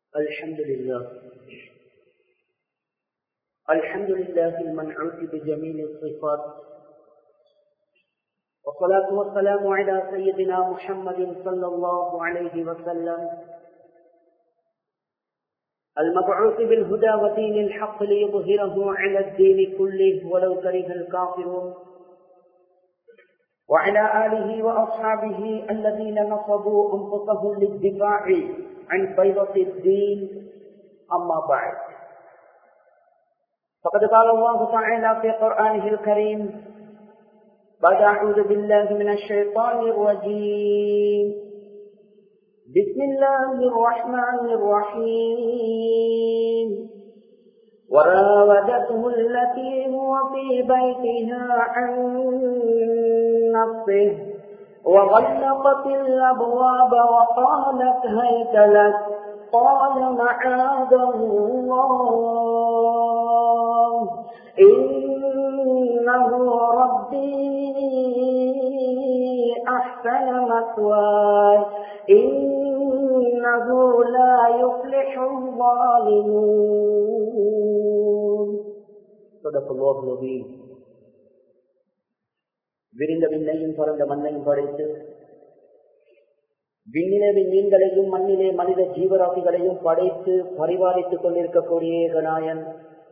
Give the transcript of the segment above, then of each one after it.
الحمد لله الحمد لله المنعوت بجميل الصفات والصلاة والسلام على سيدنا محمد صلى الله عليه وسلم المبعوث بالهدى ودين الحق ليظهره على الدين كله ولو كره الكافرون وعلى آله وأصحابه الذين نصبوا أنفسهم للدفاع عن بيضة الدين أما بعد فقد قال الله تعالى في قرآنه الكريم بعد أعوذ بالله من الشيطان الرجيم بسم الله الرحمن الرحيم وراودته التي هو في بيتها عن نفسه وغلقت الأبواب وقالت هيت لك قال معاذ الله إنه ربي أحسن مثواي إنه لا يفلح الظالمون صدق الله العظيم விரிந்த விண்ணையும் பறந்த மண்ணையும் படைத்து விண்ணிலே மீன்களையும் மண்ணிலே மனித ஜீவராசிகளையும் படைத்து பரிபாலித்துக் கொண்டிருக்கக்கூடிய ஏகநாயன்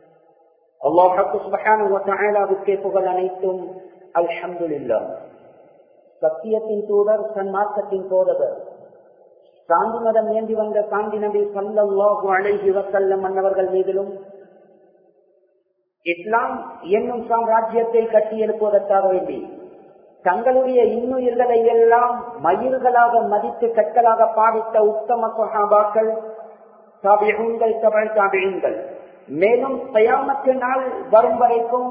அல்லாஹுக்கே புகழ் அனைத்தும் அல்ஹம்துல்லா சத்தியத்தின் தூதர் சன்மார்க்கத்தின் போதவர் சாந்தி மதம் ஏந்தி வந்த சாந்தி நபி சல்லாஹு அழகி வசல்லம் மன்னவர்கள் மீதிலும் இஸ்லாம் என்னும் சாம்ராஜ்யத்தை கட்டி எழுப்புவதற்காக வேண்டி தங்களுடைய இன்னுயிர்களை எல்லாம் மயில்களாக மதித்து கற்களாக பாவித்த உத்தம சகாபாக்கள் தாபியங்கள் தமிழ் தாபியங்கள் மேலும் தயாமத்து நாள் வரும் வரைக்கும்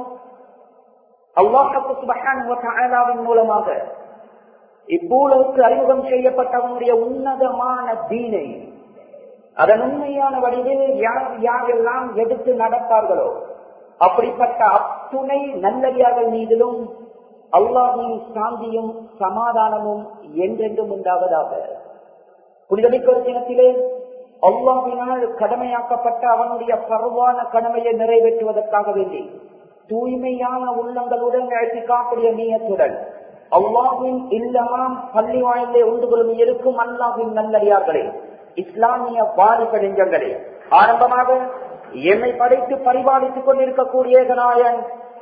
அல்லாஹின் மூலமாக இப்பூலவுக்கு அறிமுகம் செய்யப்பட்டவனுடைய உன்னதமான தீனை அதன் உண்மையான வடிவில் யார் யாரெல்லாம் எடுத்து நடப்பார்களோ அப்படிப்பட்ட அத்துணை நல்லடியார்கள் மீதிலும் அல்லாஹின் சாந்தியும் சமாதானமும் என்றென்றும் உண்டாவதாக புனிதமிக்க ஒரு தினத்திலே அல்லாஹினால் கடமையாக்கப்பட்ட அவனுடைய பரவான கடமையை நிறைவேற்றுவதற்காக வேண்டி தூய்மையான உள்ளங்களுடன் அழைத்து காக்கூடிய நீயத்துடன் அல்லாஹின் இல்லமாம் பள்ளி வாயிலே உண்டு கொள்ளும் இருக்கும் அல்லாஹின் நல்லடியார்களே இஸ்லாமிய வாரிச நெஞ்சங்களே ஆரம்பமாக எம்மை படைத்து பரிபாலித்துக் கொண்டிருக்கக்கூடிய நாயன்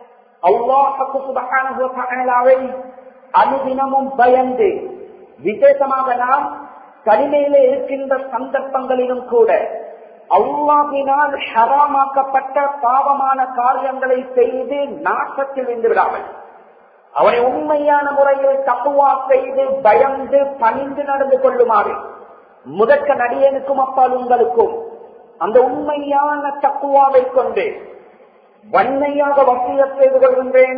அல்லாஹாவை அனுதினமும் பயந்து விசேஷமாக நாம் தனிமையிலே இருக்கின்ற சந்தர்ப்பங்களிலும் கூட அல்லாஹினால் ஹராமாக்கப்பட்ட பாவமான காரியங்களை செய்து நாசத்தில் இருந்து விடாமல் அவனை உண்மையான முறையில் தப்புவா செய்து பயந்து பணிந்து நடந்து கொள்ளுமாறு முதற்க நடிகனுக்கும் அப்பால் உங்களுக்கும் அந்த உண்மையான தக்குவாவை கொண்டு வன்மையாக வசிய செய்து கொள்கின்றேன்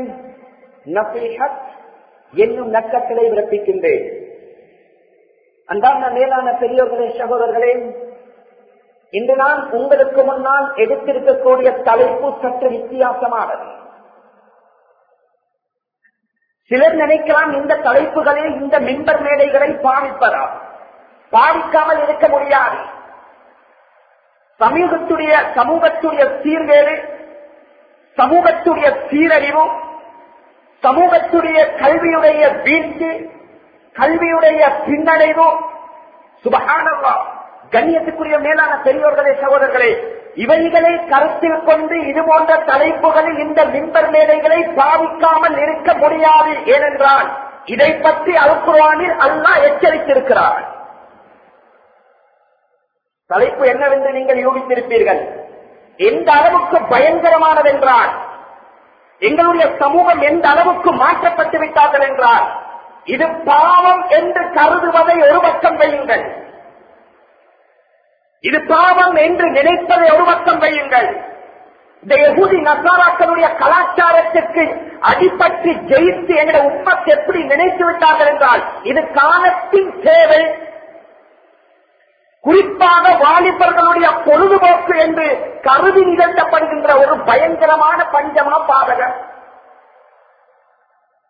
என்னும் நக்கத்திலே விரப்பிக்கின்றேன் அன்றான மேலான பெரியோர்களே சகோதரர்களே இன்று நான் உங்களுக்கு முன்னால் எடுத்திருக்கக்கூடிய தலைப்பு சற்று வித்தியாசமானது சிலர் நினைக்கலாம் இந்த தலைப்புகளில் இந்த மின்பர் மேடைகளை பாவிப்பதா பாவிக்காமல் இருக்க முடியாது சமூகத்துடைய சமூகத்துடைய சீர்கேடு சமூகத்துடைய சீரழிவு சமூகத்துடைய கல்வியுடைய வீழ்ச்சி கல்வியுடைய பின்னடைவு சுபகானவா கண்ணியத்துக்குரிய மேலான பெரியோர்களே சகோதரர்களே இவைகளை கருத்தில் கொண்டு இது போன்ற தலைப்புகளில் இந்த மின்பர் மேடைகளை பாவிக்காமல் இருக்க முடியாது ஏனென்றால் இதை பற்றி அல்குர்வானில் அல்லா எச்சரித்திருக்கிறார் தலைப்பு என்னவென்று நீங்கள் யூகித்திருப்பீர்கள் எந்த அளவுக்கு பயங்கரமானதென்றால் எங்களுடைய சமூகம் எந்த அளவுக்கு மாற்றப்பட்டு விட்டார்கள் என்றால் இது பாவம் என்று கருதுவதை ஒரு பக்கம் வையுங்கள் இது பாவம் என்று நினைப்பதை ஒரு பக்கம் வையுங்கள் இந்த எகுதி நசாராக்களுடைய கலாச்சாரத்திற்கு அடிப்பட்டு ஜெயித்து எங்களுடைய உற்பத்தி எப்படி நினைத்து விட்டார்கள் என்றால் இது காலத்தின் தேவை குறிப்பாக வாலிபர்களுடைய பொழுதுபோக்கு என்று கருதி நிகழ்த்தப்படுகின்ற ஒரு பயங்கரமான பஞ்சமா பாதகம்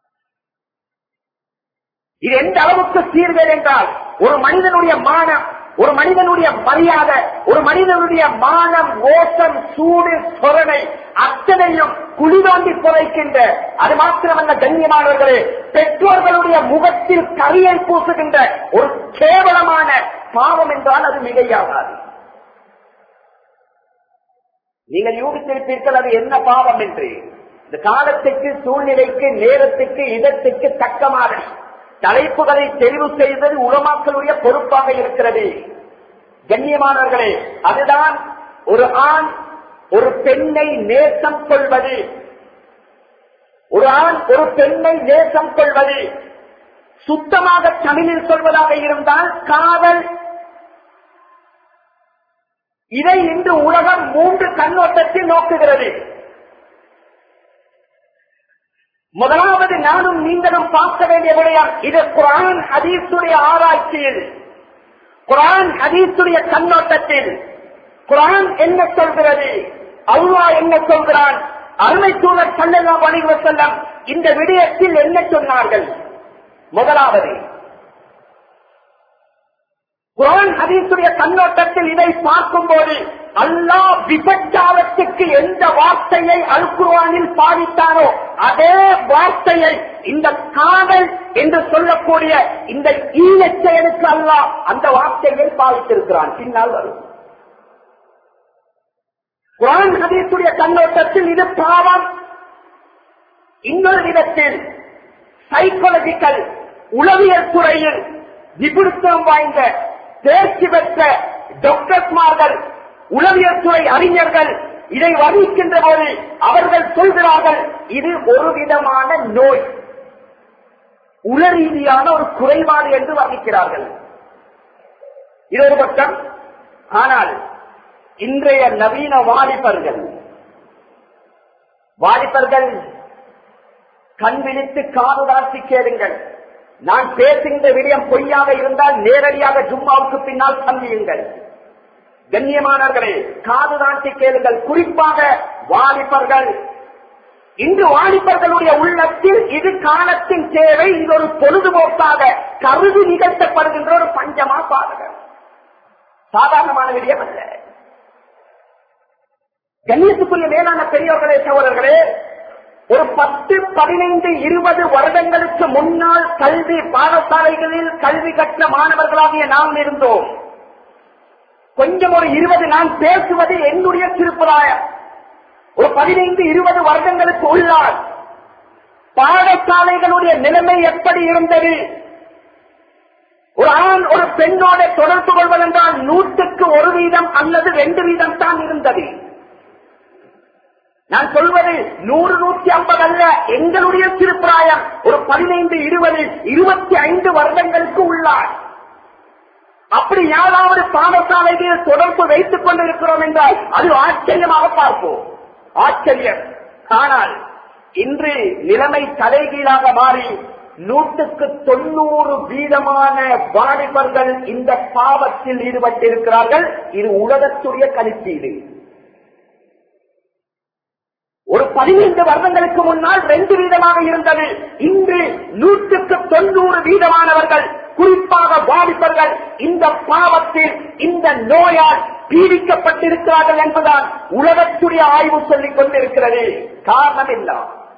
இது எந்த அளவுக்கு சீர்கேடு என்றால் ஒரு மனிதனுடைய மானம் ஒரு மனிதனுடைய மரியாதை ஒரு மனிதனுடைய மானம் ஓசம் சூடு சொரணை அத்தனையும் குளிதோண்டி புதைக்கின்ற அது மாத்திரமல்ல கண்ணியமானவர்களே பெற்றோர்களுடைய முகத்தில் கரியை பூசுகின்ற ஒரு கேவலமான பாவம் என்றால் அது மிகையாகாது நீங்கள் யூகித்திருப்பீர்கள் அது என்ன பாவம் என்று இந்த காலத்துக்கு சூழ்நிலைக்கு நேரத்துக்கு இடத்துக்கு தக்க மாதிரி தலைப்புகளை தெரிவு செய்வது உலமாக்களுடைய பொறுப்பாக இருக்கிறது கண்ணியமானவர்களே அதுதான் ஒரு ஆண் ஒரு பெண்ணை நேசம் கொள்வது ஒரு ஆண் ஒரு பெண்ணை நேசம் கொள்வது சுத்தமாக தமிழில் சொல்வதாக இருந்தால் காதல் இதை இன்று உலகம் மூன்று கண்ணோட்டத்தில் நோக்குகிறது முதலாவது நானும் நீங்களும் பார்க்க வேண்டிய விடயம் இது குரான் ஹதீஸுடைய ஆராய்ச்சியில் குரான் ஹதீஸுடைய கண்ணோட்டத்தில் குரான் என்ன சொல்கிறது அல்லாஹ் என்ன சொல்கிறான் அருமை சூழல் சல்லெல்லாம் வணிக செல்லம் இந்த விடயத்தில் என்ன சொன்னார்கள் முதலாவது குரான் ஹதீஸுடைய கண்ணோட்டத்தில் இதை பார்க்கும் போது அல்லாஹ் விபச்சாரத்துக்கு எந்த வார்த்தையை அல் குர்ஆனில் பாதித்தாரோ அதே வார்த்தையை இந்த காதல் என்று சொல்லக்கூடிய இந்த ஈழச் செயலுக்கு அல்லாஹ் அந்த வார்த்தையை பாதித்திருக்கிறான் பின்னால் வரும் குரான் ஹதீஸுடைய கண்ணோட்டத்தில் இது பாவம் இன்னொரு விதத்தில் சைக்காலஜிக்கல் உளவியல் துறையில் நிபுணத்துவம் வாய்ந்த தேர்ச்சி பெற்ற டாக்டர்ஸ்மார்கள் உளவியல் துறை அறிஞர்கள் இதை வர்ணிக்கின்ற போது அவர்கள் சொல்கிறார்கள் இது ஒரு விதமான நோய் உள ரீதியான ஒரு குறைபாடு என்று வர்ணிக்கிறார்கள் இது ஒரு பக்கம் ஆனால் இன்றைய நவீன வாலிபர்கள் வாலிபர்கள் கண் விழித்து காதுதாசி கேளுங்கள் நான் பேசுகின்ற விடயம் பொய்யாக இருந்தால் நேரடியாக ஜும்மாவுக்கு பின்னால் சந்தியுங்கள் கண்ணியமானவர்களே காதுதாசி கேளுங்கள் குறிப்பாக வாலிபர்கள் இன்று வாலிபர்களுடைய உள்ளத்தில் இது காலத்தின் தேவை இது ஒரு பொழுதுபோக்காக கருதி நிகழ்த்தப்படுகின்ற ஒரு பஞ்சமா பாதகம் சாதாரணமான விடயம் அல்ல கண்ணியத்துக்குரிய மேலான பெரியவர்களே சகோதரர்களே ஒரு பத்து பதினைந்து இருபது வருடங்களுக்கு முன்னால் கல்வி பாடசாலைகளில் கல்வி கற்ற மாணவர்களாகிய நாம் இருந்தோம் கொஞ்சம் ஒரு இருபது நான் பேசுவது என்னுடைய திருப்புராயம் ஒரு பதினைந்து இருபது வருடங்களுக்கு உள்ளால் பாடசாலைகளுடைய நிலைமை எப்படி இருந்தது ஒரு ஆண் ஒரு பெண்ணோட தொடர்பு கொள்வதென்றால் நூற்றுக்கு ஒரு வீதம் அல்லது ரெண்டு வீதம் தான் இருந்தது நான் சொல்வது நூறு நூற்றி ஐம்பது அல்ல எங்களுடைய திருப்பிராயம் ஒரு பதினைந்து இருபது இருபத்தி ஐந்து வருடங்களுக்கு உள்ளார் அப்படி யாராவது பாடசாலைகளில் தொடர்பு வைத்துக் கொண்டிருக்கிறோம் என்றால் அது ஆச்சரியமாக பார்ப்போம் ஆச்சரியம் ஆனால் இன்று நிலைமை தலைகீழாக மாறி நூற்றுக்கு தொண்ணூறு வீதமான வாலிபர்கள் இந்த பாவத்தில் ஈடுபட்டிருக்கிறார்கள் இது உலகத்துடைய கணிப்பீடு ஒரு பதினைந்து வருடங்களுக்கு முன்னால் ரெண்டு வீதமாக இருந்தது இன்று நூற்றுக்கு தொண்ணூறு வீதமானவர்கள் குறிப்பாக வாலிபர்கள் இந்த பாவத்தில் இந்த நோயால் பீடிக்கப்பட்டிருக்கிறார்கள் என்பதால் உலகத்துடைய ஆய்வு சொல்லிக் கொண்டிருக்கிறது காரணம் என்ன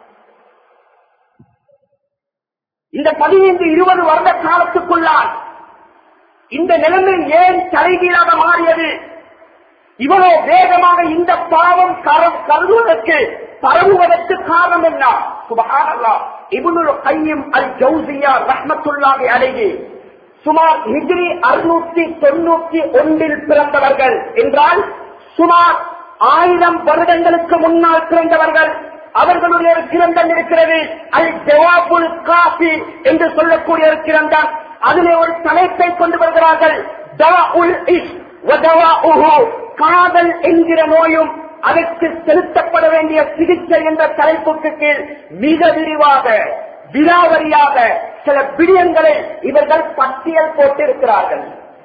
இந்த பதினைந்து இருபது வருட காலத்துக்குள்ளால் இந்த நிலைமை ஏன் தலைகீழாக மாறியது இவ்வளவு வேகமாக இந்த பாவம் கர- கருதுவதற்கு பரவுவதற்கு காரணம் என்ன சுபஹானல்லா இப்னுல் கையும் அல் ஜௌசியா ரஹ்மத்துல்லாஹி அலைஹி சுமார் ஹிஜ்ரி அறுநூத்தி தொண்ணூத்தி ஒன்றில் பிறந்தவர்கள் என்றால் சுமார் ஆயிரம் வருடங்களுக்கு முன்னால் பிறந்தவர்கள் அவர்களுடைய ஒரு கிரந்தம் இருக்கிறது அல் ஜவாபுல் காசி என்று சொல்லக்கூடிய ஒரு கிரந்தம் அதிலே ஒரு தலைப்பை கொண்டு வருகிறார்கள் தவாஉல் இஷ் வதவாஉஹு. காதல் என்கிற நோயும் அதற்கு செலுத்தப்பட வேண்டிய சிகிச்சை என்ற தலைப்புக்கு கீழ் மிக விரிவாக விலாவரியாக சில விடயங்களை இவர்கள் பட்டியல் போட்டிருக்கிறார்கள்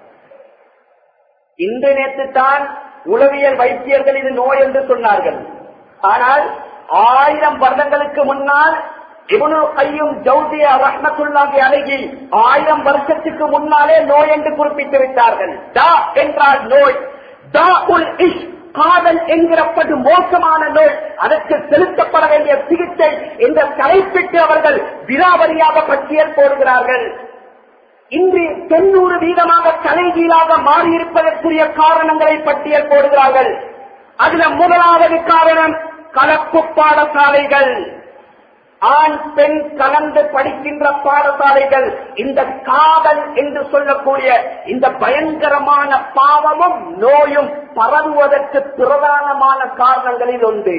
இன்று நேற்று தான் உளவியல் வைத்தியர்கள் இது நோய் என்று சொன்னார்கள் ஆனால் ஆயிரம் வருடங்களுக்கு முன்னால் இவனு கையும் ஜவுதிய ரஹ்மத்துல்லாஹி அழகி ஆயிரம் வருஷத்துக்கு முன்னாலே நோய் என்று குறிப்பிட்டு விட்டார்கள் தா என்றால் நோய் தா உல் இஷ் காதல் என்கிறப்பது மோசமான நோய் அதற்கு செலுத்தப்பட வேண்டிய சிகிச்சை என்ற தலைப்பிட்டு அவர்கள் விராவரியாக பட்டியல் போடுகிறார்கள் இன்று தொண்ணூறு வீதமாக தலைகீழாக மாறியிருப்பதற்குரிய காரணங்களை பட்டியல் போடுகிறார்கள் அதுல முதலாவது காரணம் கலப்பு பாடசாலைகள் ஆண் பெண் கலந்து படிக்கின்ற பாடசாலைகள் இந்த காதல் என்று சொல்லக்கூடிய இந்த பயங்கரமான பாவமும் நோயும் பரவுவதற்கு பிரதானமான காரணங்களில் ஒன்று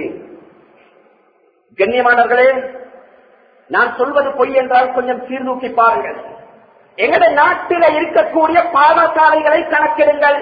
கண்ணியமானவர்களே நான் சொல்வது பொய் என்றால் கொஞ்சம் சீர்தூக்கி பாருங்கள் எங்கட நாட்டில இருக்கக்கூடிய பாடசாலைகளை கணக்கெடுங்கள்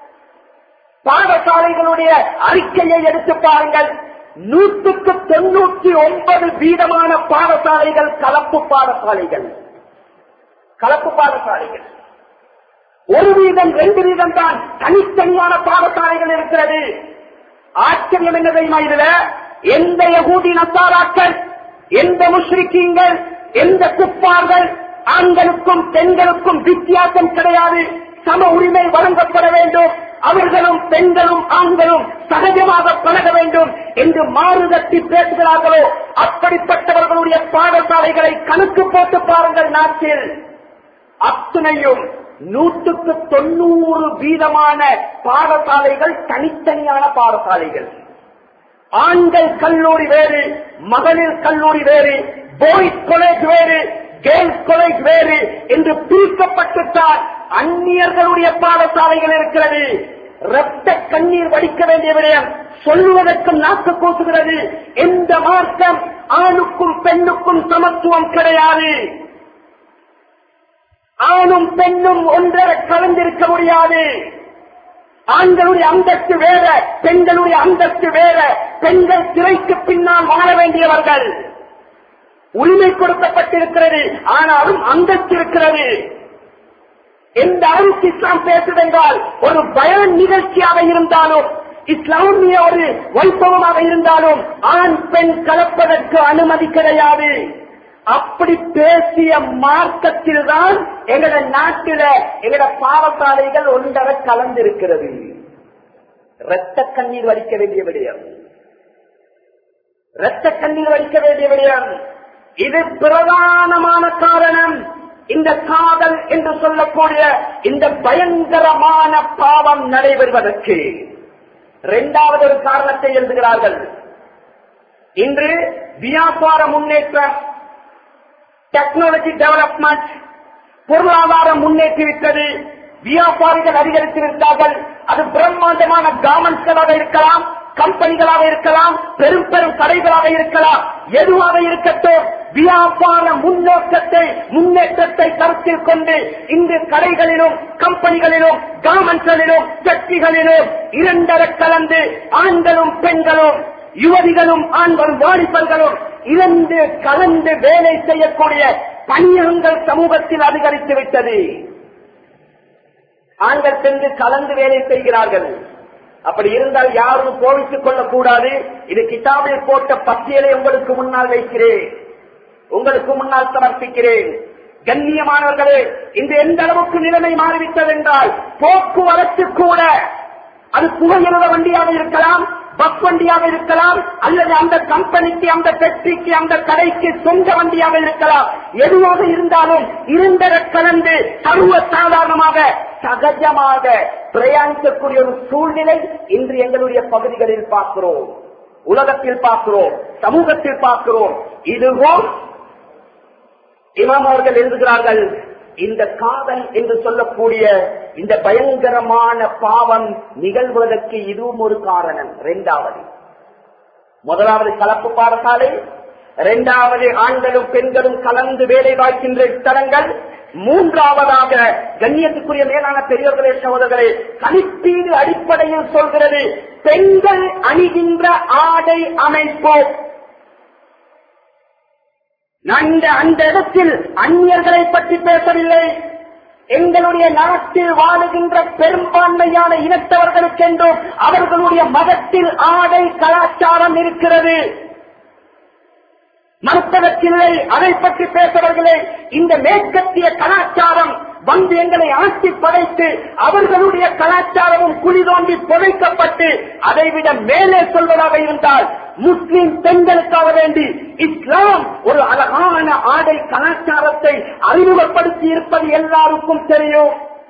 பாடசாலைகளுடைய அறிக்கையை எடுத்து பாருங்கள் நூற்றுக்கு தொண்ணூற்றி ஒன்பது வீதமான பாடசாலைகள் கலப்பு பாடசாலைகள் கலப்பு பாடசாலைகள் ஒரு வீதம் ரெண்டு வீதம் தான் தனித்தனியான பாடசாலைகள் இருக்கிறது ஆச்சரியம் என்ன தெரியுமா இதுல எந்த யகூதி நசாராக்கள் எந்த முஸ்ரிக்கீங்கள் எந்த குப்பார்கள் ஆண்களுக்கும் பெண்களுக்கும் வித்தியாசம் கிடையாது சம உரிமை வழங்கப்பட வேண்டும் அவர்களும் பெண்களும் ஆண்களும் சகஜமாக பழக வேண்டும் என்று மாறுதட்டி பேசுகிறார்களோ அப்படிப்பட்டவர்களுடைய பாடசாலைகளை கணக்கு போட்டு பாருங்கள் நாட்டில் அத்துணையும் நூற்றுக்கு தொண்ணூறு வீதமான பாடசாலைகள் தனித்தனியான பாடசாலைகள் ஆண்கள் கல்லூரி வேறு மகளிர் கல்லூரி வேறு பாய்ஸ் காலேஜ் வேறு கேர்ள்ஸ் காலேஜ் வேறு என்று பிரிக்கப்பட்டுத்தான் அந்நியர்களுடைய பாடசாலைகள் இருக்கிறது ரத்த கண்ணீர் வடிக்க வேண்டிய விடயம் சொல்லுவதற்கும் நாக்கு கூசுகிறது எந்த மார்க்கம் ஆணுக்கும் பெண்ணுக்கும் சமத்துவம் கிடையாது ஆணும் பெண்ணும் ஒன்றரை கலந்திருக்க முடியாது ஆண்களுடைய அந்தஸ்து வேற பெண்களுடைய அந்தஸ்து வேற பெண்கள் திரைக்கு பின்னால் வாழ வேண்டியவர்கள் உரிமை கொடுக்கப்பட்டிருக்கிறது ஆனாலும் அந்தஸ்து இருக்கிறது எந்த அளவுக்கு இஸ்லாம் பேசுதென்றால் ஒரு பயன் நிகழ்ச்சியாக இருந்தாலும் இஸ்லாமிய ஒரு வைபவமாக இருந்தாலும் ஆண் பெண் கலப்பதற்கு அனுமதி கிடையாது அப்படி பேசிய மார்க்கத்தில் தான் எங்கட நாட்டில எங்கட பாவசாலைகள் ஒன்றரை கலந்திருக்கிறது இரத்த கண்ணீர் வடிக்க வேண்டிய விடயம் இரத்த கண்ணீர் வடிக்க வேண்டிய விடயம் இது பிரதானமான காரணம் இந்த காதல் என்று சொல்லக்கூடிய இந்த பயங்கரமான பாவம் நடைபெறுவதற்கு இரண்டாவது ஒரு காரணத்தை எழுதுகிறார்கள் இன்று வியாபார முன்னேற்றம் டெக்னாலஜி டெவலப்மெண்ட் பொருளாதாரம் முன்னேற்றிவிட்டது வியாபாரிகள் அதிகரித்திருக்கிறார்கள் அது பிரம்மாண்டமான கார்மெண்ட்ஸ்களாக இருக்கலாம் கம்பெனிகளாக இருக்கலாம் பெரும் பெரும் கடைகளாக இருக்கலாம் எதுவாக இருக்கட்டும் வியாபார முன்னோக்கத்தை முன்னேற்றத்தை கருத்தில் கொண்டு இன்று கடைகளிலும் கம்பெனிகளிலும் கார்மெண்ட்களிலும் சக்திகளிலும் இரண்டரை கலந்து ஆண்களும் பெண்களும் யுவதிகளும் ஆண்களும் வாலிபர்களும் இரண்டு கலந்து வேலை செய்யக்கூடிய பணியகங்கள் சமூகத்தில் அதிகரித்து விட்டது ஆண்கள் சென்று கலந்து வேலை செய்கிறார்கள் அப்படி இருந்தால் யாரும் கோவித்துக் கொள்ளக்கூடாது இது கிதாபில் போட்ட பட்டியலை உங்களுக்கு முன்னால் வைக்கிறேன் உங்களுக்கு முன்னால் சமர்ப்பிக்கிறேன் கண்ணியமானவர்களே இந்த எந்த அளவுக்கு நிலைமை மாறிவிட்டது என்றால் போக்குவரத்து கூட அது புகையிரத வண்டியாக இருக்கலாம் பஸ் வண்டியாக இருக்கலாம் அல்லது அந்த கம்பெனிக்கு அந்த ஃபேக்டரிக்கு அந்த கடைக்கு சொந்த வண்டியாக இருக்கலாம் எதுவாக இருந்தாலும் இரண்டர கலந்து சர்வ சாதாரணமாக சகஜமாக பிரயாணிக்கக்கூடிய ஒரு சூழ்நிலை இன்று எங்களுடைய பகுதிகளில் பார்க்கிறோம் உலகத்தில் பார்க்கிறோம் சமூகத்தில் பார்க்கிறோம் இதுவும் இமாம் அவர்கள் எழுதுகிறார்கள் இந்த காதல் என்று சொல்லக்கூடிய இந்த பயங்கரமான பாவம் நிகழ்வதற்கு இதுவும் ஒரு காரணம் இரண்டாவது முதலாவது கலப்பு பாடசாலை இரண்டாவது ஆண்களும் பெண்களும் கலந்து வேலை பார்க்கின்ற ஸ்தலங்கள் மூன்றாவதாக கண்ணியத்துக்குரிய மேலான பெரியவர்களே சகோதரர்களே கணிப்பீடு அடிப்படையில் சொல்கிறது பெண்கள் அணிகின்ற ஆடை அமைப்பு அந்த அந்த இடத்தில் அந்நியர்களை பற்றி பேசவில்லை எங்களுடைய நாட்டில் வாழுகின்ற பெரும்பான்மையான இனத்தவர்களுக்கென்றும் அவர்களுடைய மதத்தில் ஆடை கலாச்சாரம் இருக்கிறது மறுப்பதற்கில்லை அதை பற்றி பேசுவர்களே இந்த மேற்கத்திய கலாச்சாரம் வந்து எங்களை ஆட்சி படைத்து அவர்களுடைய கலாச்சாரமும் குழி தோண்டி புதைக்கப்பட்டு அதைவிட மேலே சொல்வதாக இருந்தால் முஸ்லிம் பெண்களுக்காக வேண்டி இஸ்லாம் ஒரு அழகான ஆடை கலாச்சாரத்தை அறிமுகப்படுத்தி இருப்பது எல்லாருக்கும் தெரியும்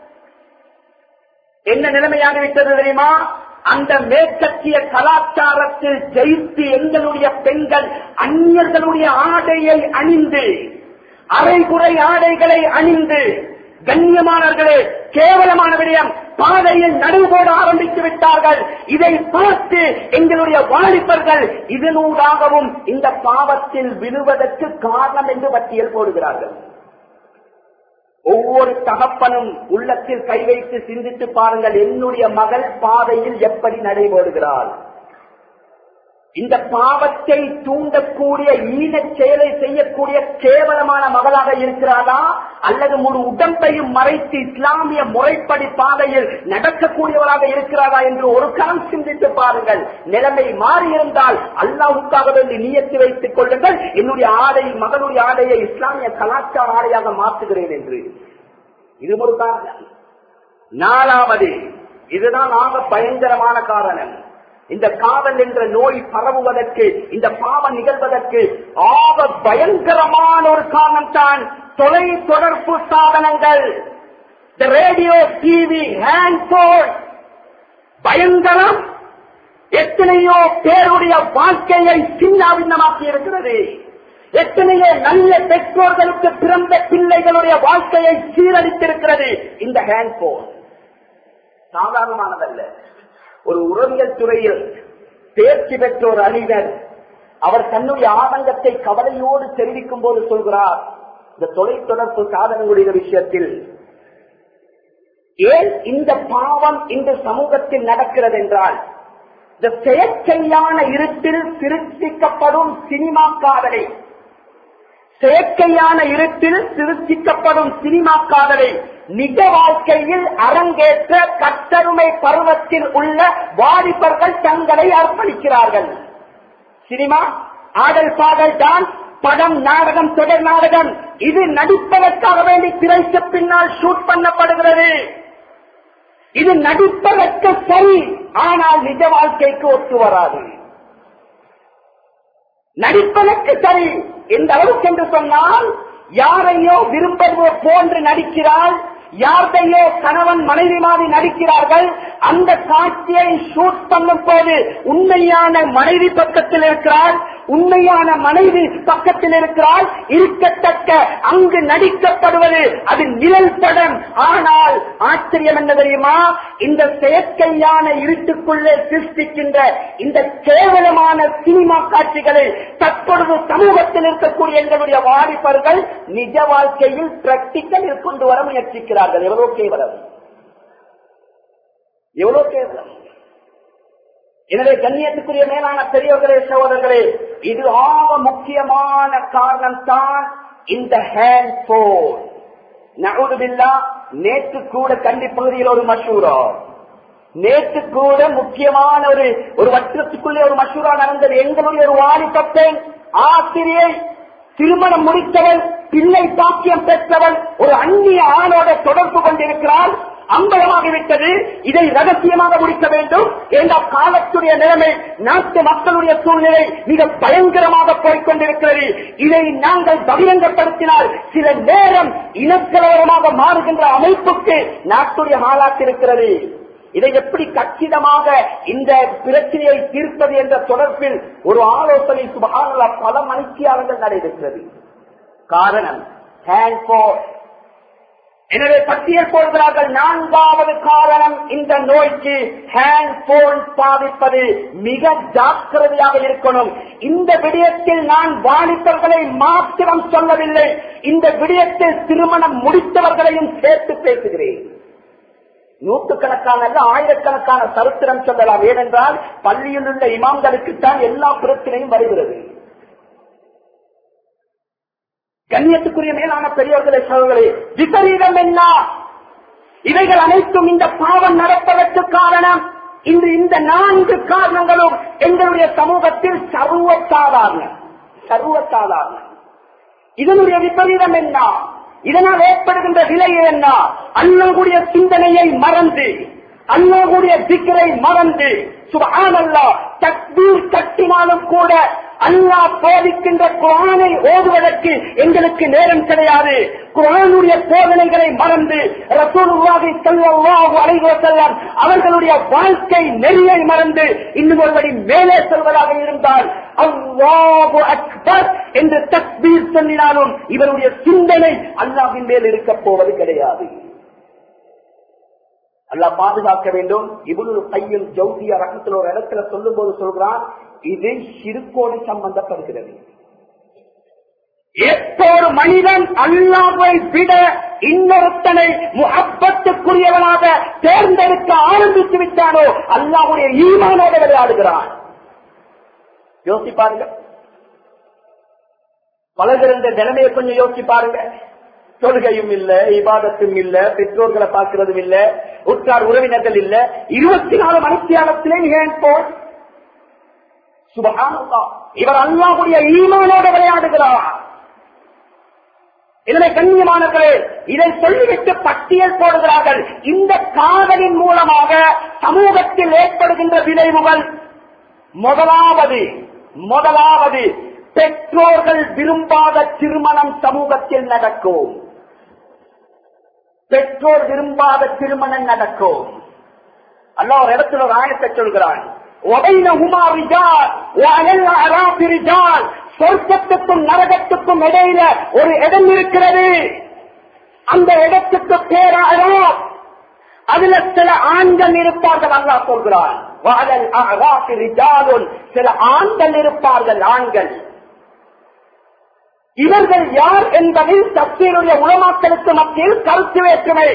என்ன நிலைமையாகிவிட்டது தெரியுமா அந்த மேற்கத்திய கலாச்சாரத்தில் ஜெயித்து எங்களுடைய பெண்கள் அந்நியர்களுடைய ஆடையை அணிந்து அரைகுறை ஆடைகளை அணிந்து கண்ணியமானவர்களே கேவலமான விடயம் பாதையில் நடுவோட ஆரம்பித்து விட்டார்கள் இதை பார்த்து எங்களுடைய வாலிபர்கள் இதனூடாகவும் இந்த பாவத்தில் விழுவதற்கு காரணம் என்று பட்டியல் போடுகிறார்கள் ஒவ்வொரு தகப்பனும் உள்ளத்தில் கை வைத்து சிந்தித்து பாருங்கள் என்னுடைய மகள் பாதையில் எப்படி நடைபோடுகிறாள் இந்த பாவத்தை தூண்டக்கூடிய ஈனச் செயலை செய்யக்கூடிய கேவலமான மகளாக இருக்கிறாளா அல்லது முழு உடம்பையும் மறைத்து இஸ்லாமிய முறைப்படி பாதையில் நடக்கக்கூடியவராக இருக்கிறாரா என்று ஒரு காலம் சிந்தித்து பாருங்கள் நிலைமை மாறியிருந்தால் அல்லாவுக்காக வேண்டி நியத்து வைத்துக் கொள்ளுங்கள் என்னுடைய ஆடை மகனுடைய ஆடையை இஸ்லாமிய கலாச்சார ஆடையாக மாற்றுகிறேன் என்று இது ஒரு காரணம் நாலாவது இதுதான் ஆக பயங்கரமான காரணம் இந்த காதல் என்ற நோய் பரவுவதற்கு இந்த பாவம் நிகழ்வதற்கு ஆக பயங்கரமான ஒரு காரணம் தான் தொலை தொடர்பு சாதனங்கள் ரேடியோ டிவி ஹேண்ட்போன் பயங்கரம் எத்தனையோ பேருடைய வாழ்க்கையை சின்னாபின்னமாக்கி இருக்கிறது எத்தனையோ நல்ல பெற்றோர்களுக்கு பிறந்த பிள்ளைகளுடைய வாழ்க்கையை சீரழித்திருக்கிறது இந்த ஹேண்ட்போன் சாதாரணமானதல்ல ஒரு உறவியல் துறையில் தேர்ச்சி பெற்ற ஒரு அறிஞர் அவர் தன்னுடைய ஆதங்கத்தை கவலையோடு தெரிவிக்கும் போது சொல்கிறார் இந்த தொலைத்தொடர்பு சாதனங்களுடைய விஷயத்தில் ஏன் இந்த பாவம் இந்த சமூகத்தில் நடக்கிறது என்றால் இந்த செயற்கையான இருட்டில் திருத்திக்கப்படும் சினிமா காதலை செயற்கையான இருட்டில் திருத்திக்கப்படும் சினிமா காதலை நிஜ வாழ்க்கையில் அரங்கேற்ற கட்டருமை பருவத்தில் உள்ள வாலிபர்கள் தங்களை அர்ப்பணிக்கிறார்கள் சினிமா ஆடல் பாடல் டான்ஸ் படம் நாடகம் தொடர் நாடகம் இது நடிப்பதற்காக வேண்டி திரைக்கு பின்னால் ஷூட் பண்ணப்படுகிறது இது நடிப்பதற்கு சரி ஆனால் நிஜ வாழ்க்கைக்கு ஒத்து வராது நடிப்பதற்கு சரி எந்த அளவுக்கு என்று சொன்னால் யாரையோ விரும்புவோ போன்று நடிக்கிறாள் யார்தையோ கணவன் மனைவி மாதிரி நடிக்கிறார்கள் அந்த காட்சியை ஷூட் பண்ணும் போது உண்மையான மனைவி பக்கத்தில் இருக்கிறாள் உண்மையான மனைவி பக்கத்தில் இருக்கிறாள் இருக்கத்தக்க அங்கு நடிக்கப்படுவது அது நிழல் படம் ஆனால் ஆச்சரியம் என்ன தெரியுமா இந்த செயற்கையான இருட்டுக்குள்ளே சிருஷ்டிக்கின்ற இந்த கேவலமான சினிமா காட்சிகளை தற்பொழுது சமூகத்தில் இருக்கக்கூடிய எங்களுடைய வாலிபர்கள் நிஜ வாழ்க்கையில் பிராக்டிக்கல் கொண்டு வர முயற்சிக்கிறார்கள் எவ்வளவு கேவலம் எவ்வளவு கேவலம் எனவே கண்ணியத்துக்குரிய மேலான பெரியவர்களே சகோதரர்களே இது ஆக முக்கியமான காரணம் தான் இந்த ஹேண்ட் போன் நகுதுபில்லா நேற்று கூட கண்டி பகுதியில் ஒரு மஷூரா நேற்று கூட முக்கியமான ஒரு ஒரு வட்டத்துக்குள்ளே ஒரு மஷூரா நடந்தது எங்களுடைய ஒரு வாலிபப்பெண் ஆசிரியை திருமணம் முடித்தவள் பிள்ளை பாக்கியம் பெற்றவள் ஒரு அந்நிய ஆணோட தொடர்பு கொண்டிருக்கிறாள் அம்பலமாகிவிட்டது இதை ரகசியமாக முடிக்க வேண்டும் என்ற காலத்துடைய நிலைமை நாட்டு மக்களுடைய சூழ்நிலை மிக பயங்கரமாக போய்கொண்டிருக்கிறது இதை நாங்கள் பகிரங்கப்படுத்தினால் சில நேரம் இனக்கலவரமாக மாறுகின்ற அமைப்புக்கு நாட்டுடைய ஆளாக்கிருக்கிறது இதை எப்படி கச்சிதமாக இந்த பிரச்சனையை தீர்ப்பது என்ற தொடர்பில் ஒரு ஆலோசனை சுபகான பல மணித்தியாளர்கள் நடைபெற்றது காரணம் ஹேண்ட்போன் எனவே பட்டியல் போடுகிறார்கள் நான்காவது காரணம் இந்த நோய்க்கு ஹேண்ட் போன் பாதிப்பது மிக ஜாக்கிரதையாக இருக்கணும் இந்த விடயத்தில் நான் வாலிபர்களை மாத்திரம் சொல்லவில்லை இந்த விடயத்தில் திருமணம் முடித்தவர்களையும் சேர்த்து பேசுகிறேன் நூற்றுக்கணக்கான அல்ல ஆயிரக்கணக்கான சரித்திரம் சொல்லலாம் ஏனென்றால் பள்ளியில் உள்ள இமாம்களுக்குத்தான் எல்லா பிரச்சனையும் வருகிறது கண்ணியத்துக்குரிய மேலான பெரியவர்களே சகோதரே விபரீதம் என்ன இவைகள் அனைத்தும் இந்த பாவம் நடப்பதற்கு காரணம் இன்று இந்த நான்கு காரணங்களும் எங்களுடைய சமூகத்தில் சர்வ சாதாரண சர்வசாதாரணம் இதனுடைய விபரீதம் என்ன இதனால் ஏற்படுகின்ற விலை என்ன அல்லாஹுடைய சிந்தனையை மறந்து அல்லாஹுடைய திக்கரை மறந்து சுபஹானல்லா தக்பீர் கட்டினாலும் கூட அல்லாஹ் போதிக்கின்ற குரானை ஓதுவதற்கு எங்களுக்கு நேரம் கிடையாது குரானுடைய போதனைகளை மறந்து ரசூலுல்லாஹி ஸல்லல்லாஹு அலைஹி வஸல்லம் அவர்களுடைய வாழ்க்கை நெறியை மறந்து இன்னும் ஒருபடி மேலே செல்வதாக இருந்தால் அல்லாஹு அக்பர் என்று தக்பீர் சொல்லினாலும் இவருடைய சிந்தனை அல்லாஹ்வின் மேல் இருக்க போவது கிடையாது அல்லாஹ் பாதுகாக்க வேண்டும் இவ்வளவு கையில் ஜவுதிய ரகத்தில் ஒரு இடத்துல சொல்லும் போது சொல்கிறான் இது சிறுக்கோடு சம்பந்தப்படுகிறது எப்போது மனிதன் அல்லாவை விட இன்னொருத்தனை முகப்பத்துக்குரியவனாக தேர்ந்தெடுக்க ஆரம்பித்து விட்டானோ அல்லாவுடைய ஈமானோட விளையாடுகிறான் யோசிப்பாருங்க பலர்கள் இந்த நிலைமையை கொஞ்சம் யோசிச்சு பாருங்க தொழுகையும் இல்ல இபாதத்தும் இல்ல பெற்றோர்களை பார்க்கிறதும் இல்ல உற்றார் உறவினர்கள் இல்ல இருபத்தி நாலு மணித்தியாலத்திலே ஏன் போல் சுபகானந்தா இவர் அல்லாவுடைய ஈமானோட விளையாடுகிறார் இதனை கண்ணியமானவர்களே இதை சொல்லிவிட்டு பட்டியல் போடுகிறார்கள் இந்த காதலின் மூலமாக சமூகத்தில் ஏற்படுகின்ற விளைவுகள் முதலாவது முதலாவது பெற்றோர்கள் விரும்பாத திருமணம் சமூகத்தில் நடக்கும் பெற்றோர் விரும்பாத திருமணம் நடக்கும் அல்ல ஒரு இடத்துல ஒரு ஆயத்தை சொல்கிறான் சொர்க்கத்துக்கும் நரகத்துக்கும் இடையில ஒரு இடம் இருக்கிறது அந்த இடத்துக்கு பேராயிரம் அதுல சில ஆண்கள் இருப்பார்கள் அல்லா சொல்கிறான் சில ஆண்கள் இருப்பார்கள் ஆண்கள் இவர்கள் யார் என்பதில் தப்சீருடைய உலமாக்களுக்கு மத்தியில் கருத்து வேற்றுமை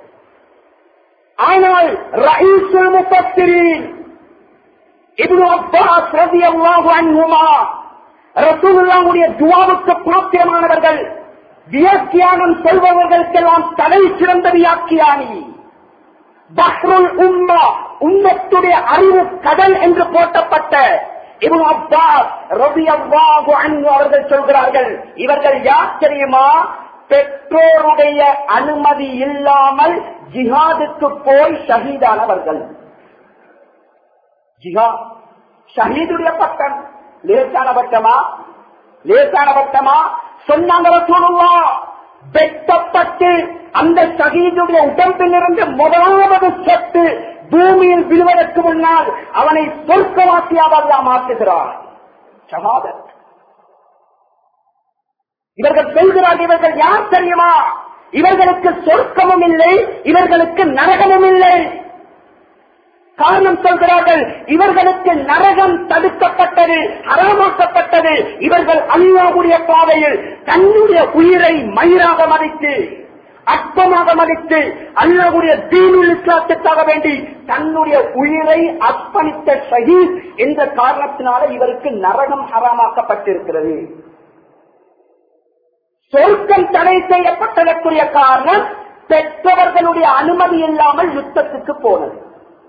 ஆனால் ரஹீசுல் முப்பத்திரின் இப்னு அப்பாஸ் ரலியல்லாஹு அன்ஹுமா ரசூலுல்லாஹுடைய துஆவுக்கு பாத்திரமானவர்கள் வியாக்கியானம் சொல்பவர்களுக்கெல்லாம் தலை சிறந்த வியாக்கியானி பஹ்ருல் உம்மா உம்மத்துடைய அறிவு கடல் என்று போட்டப்பட்ட இப்னு அப்பாஸ் ரலியல்லாஹு அன்ஹு அவர்கள் சொல்கிறார்கள் இவர்கள் யார் தெரியுமா பெற்றோருடைய அனுமதி இல்லாமல் ஜிஹாதுக்கு போய் ஷஹீதானவர்கள் ஜிஹாத் ஷஹீதுடைய பட்டம் லேசான பட்டமா லேசான பட்டமா சொன்னாங்க ரசூலுல்லா வெட்டப்பட்டு அந்த ஷஹீதுடைய உடம்பிலிருந்து முதலாவது சொத்து பூமியில் விழுவதற்கு முன்னால் அவனை சொர்க்கவாசியாக மாற்றுகிறார் ஷஹாதத் இவர்கள் சொல்கிறார்கள் இவர்கள் யார் தெரியுமா இவர்களுக்கு சொர்க்கமும் இல்லை இவர்களுக்கு நரகமும் இல்லை காரணம் சொல்கிறார்கள் இவர்களுக்கு நரகம் தடுக்கப்பட்டது அறமாக்கப்பட்டது இவர்கள் அல்லாவுடைய பாதையில் தன்னுடைய உயிரை மயிராக மதித்து அற்பமாக மதித்து அல்லாவுடைய தீனுல் இஸ்லாத்துக்காக வேண்டி தன்னுடைய உயிரை அர்ப்பணித்த ஷஹீத் என்ற காரணத்தினால இவருக்கு நரகம் ஹராமாக்கப்பட்டிருக்கிறது சொர்க்கம் தடை செய்யப்பட்டதற்குரிய காரணம் பெற்றவர்களுடைய அனுமதி இல்லாமல் யுத்தத்துக்கு போனது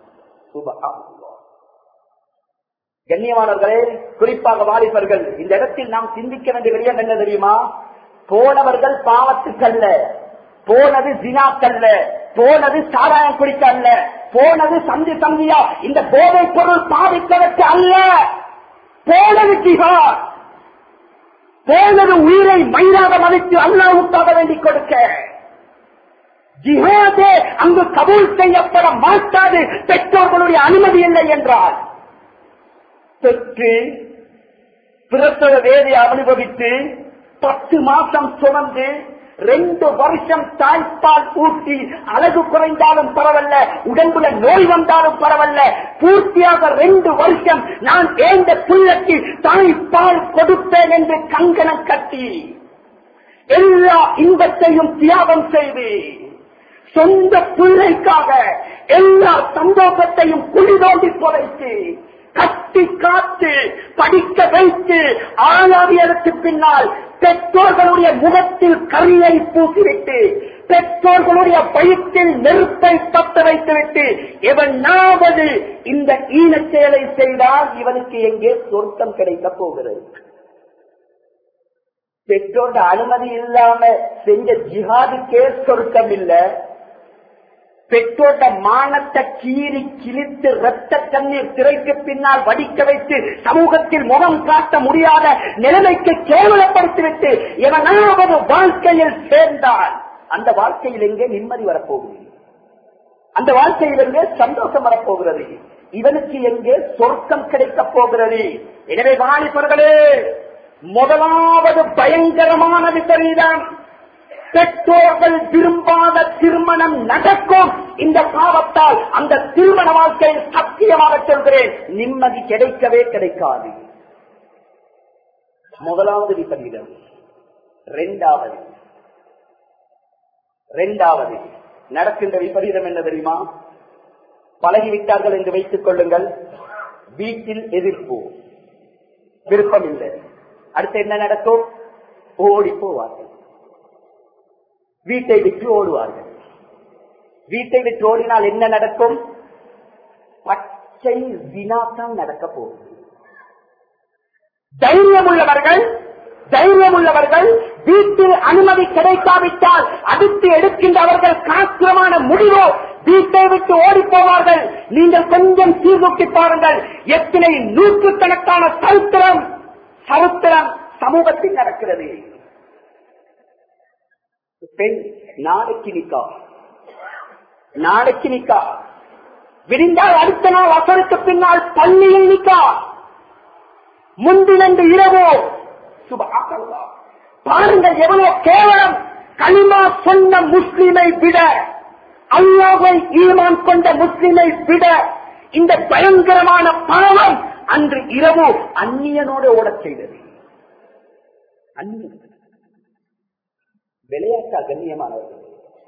கண்ணியமானவர்களே குறிப்பாக வாலிபர்கள் இந்த இடத்தில் நாம் சிந்திக்க வேண்டிய விடயம் என்ன தெரியுமா போனவர்கள் பாவத்துக்கல்ல போனது ஜினாக்கல்ல போனது சாராயம் குடிக்க அல்ல போனது சந்தி சந்தியா இந்த போதை பொருள் பாதிப்பதற்கு அல்ல போனது ஜிஹார் போனது உயிரை மயிலாக மதித்து அல்லாவுக்காக வேண்டிக் கொடுக்க ஜிஹாதே அங்கு கபூல் செய்யப்பட மாட்டாது பெற்றோர்களுடைய அனுமதி இல்லை என்றால் பெற்று பிரசவ வேதையை அனுபவித்து பத்து மாசம் சுமந்து ரெண்டு வருஷம் தாய்ப்பால் ஊட்டி அழகு குறைந்தாலும் பரவல்ல உடம்புல நோய் வந்தாலும் பரவல்ல பூர்த்தியாக ரெண்டு வருஷம் நான் ஏந்த புள்ளக்கு தாய்ப்பால் கொடுப்பேன் என்று கங்கணம் கட்டி எல்லா இன்பத்தையும் தியாகம் செய்து சொந்த பிள்ளைக்காக எல்லா சந்தோஷத்தையும் குழி தோண்டி புதைத்து கட்டி காத்து படிக்க வைத்து ஆளாவியதற்கு பின்னால் பெற்றோர்களுடைய முகத்தில் கரியை பூசிவிட்டு பெற்றோர்களுடைய வயிற்றில் நெருப்பை பத்த வைத்துவிட்டு எவனாவது இந்த ஈனச் செயலை செய்தால் இவனுக்கு எங்கே சொர்க்கம் கிடைக்கப் போகிறது பெற்றோட அனுமதி இல்லாம செஞ்ச ஜிஹாதுக்கே சொர்க்கம் இல்ல பெற்றோட மானத்தை கீறி கிழித்து ரத்த கண்ணீர் திரைக்கு பின்னால் வடிக்க வைத்து சமூகத்தில் முகம் காட்ட முடியாத நிலைமைக்கு கேவலப்படுத்திவிட்டு எவனாவது வாழ்க்கையில் சேர்ந்தால் அந்த வாழ்க்கையில் எங்கே நிம்மதி வரப்போகுது அந்த வாழ்க்கையில் எங்கே சந்தோஷம் வரப்போகிறது இவனுக்கு எங்கே சொர்க்கம் கிடைக்கப் போகிறது எனவே வாலிபர்களே முதலாவது பயங்கரமான விபரீதம் பெற்றோர்கள் விரும்பாத திருமணம் நடக்கும் இந்த பாவத்தால் அந்த திருமண வாழ்க்கையில் சத்தியமாக சொல்கிறேன் நிம்மதி கிடைக்கவே கிடைக்காது முதலாவது விபரீதம் இரண்டாவது இரண்டாவது நடக்கின்ற விபரீதம் என்ன தெரியுமா பழகிவிட்டார்கள் என்று வைத்துக் கொள்ளுங்கள் வீட்டில் எதிர்ப்பு விருப்பம் இல்லை அடுத்து என்ன நடக்கும் ஓடி போவார்கள் வீட்டை விட்டு ஓடுவார்கள் வீட்டை விட்டு ஓடினால் என்ன நடக்கும் பச்சை வினாத்தான் நடக்க போகுது தைரியம் உள்ளவர்கள் தைரியம் உள்ளவர்கள் வீட்டில் அனுமதி கிடைக்காவிட்டால் அடுத்து எடுக்கின்றவர்கள் காத்திரமான முடிவோ வீட்டை விட்டு ஓடி போவார்கள் நீங்கள் கொஞ்சம் சீர்தூக்கி பாருங்கள் எத்தனை நூற்றுக்கணக்கான சரித்திரம் சரித்திரம் சமூகத்தில் நடக்கிறது பெண் நாளைக்கு நிக்கா நாளைக்கு நிக்கா விடிந்தால் அடுத்த நாள் அசருக்கு பின்னால் பள்ளியில் நிக்கா முந்தினன்று இரவோ சுபஹானல்லாஹ். பாருங்கள் எவ்வளவு கேவலம் களிமா சொன்ன முஸ்லிமை விட அல்லாவை ஈமான் கொண்ட முஸ்லிமை விட இந்த பயங்கரமான பாவம் அன்று இரவு அந்நியனோடு ஓடச் செய்தது அந்நியன் விளையாட்டா கண்ணியமானவர்கள்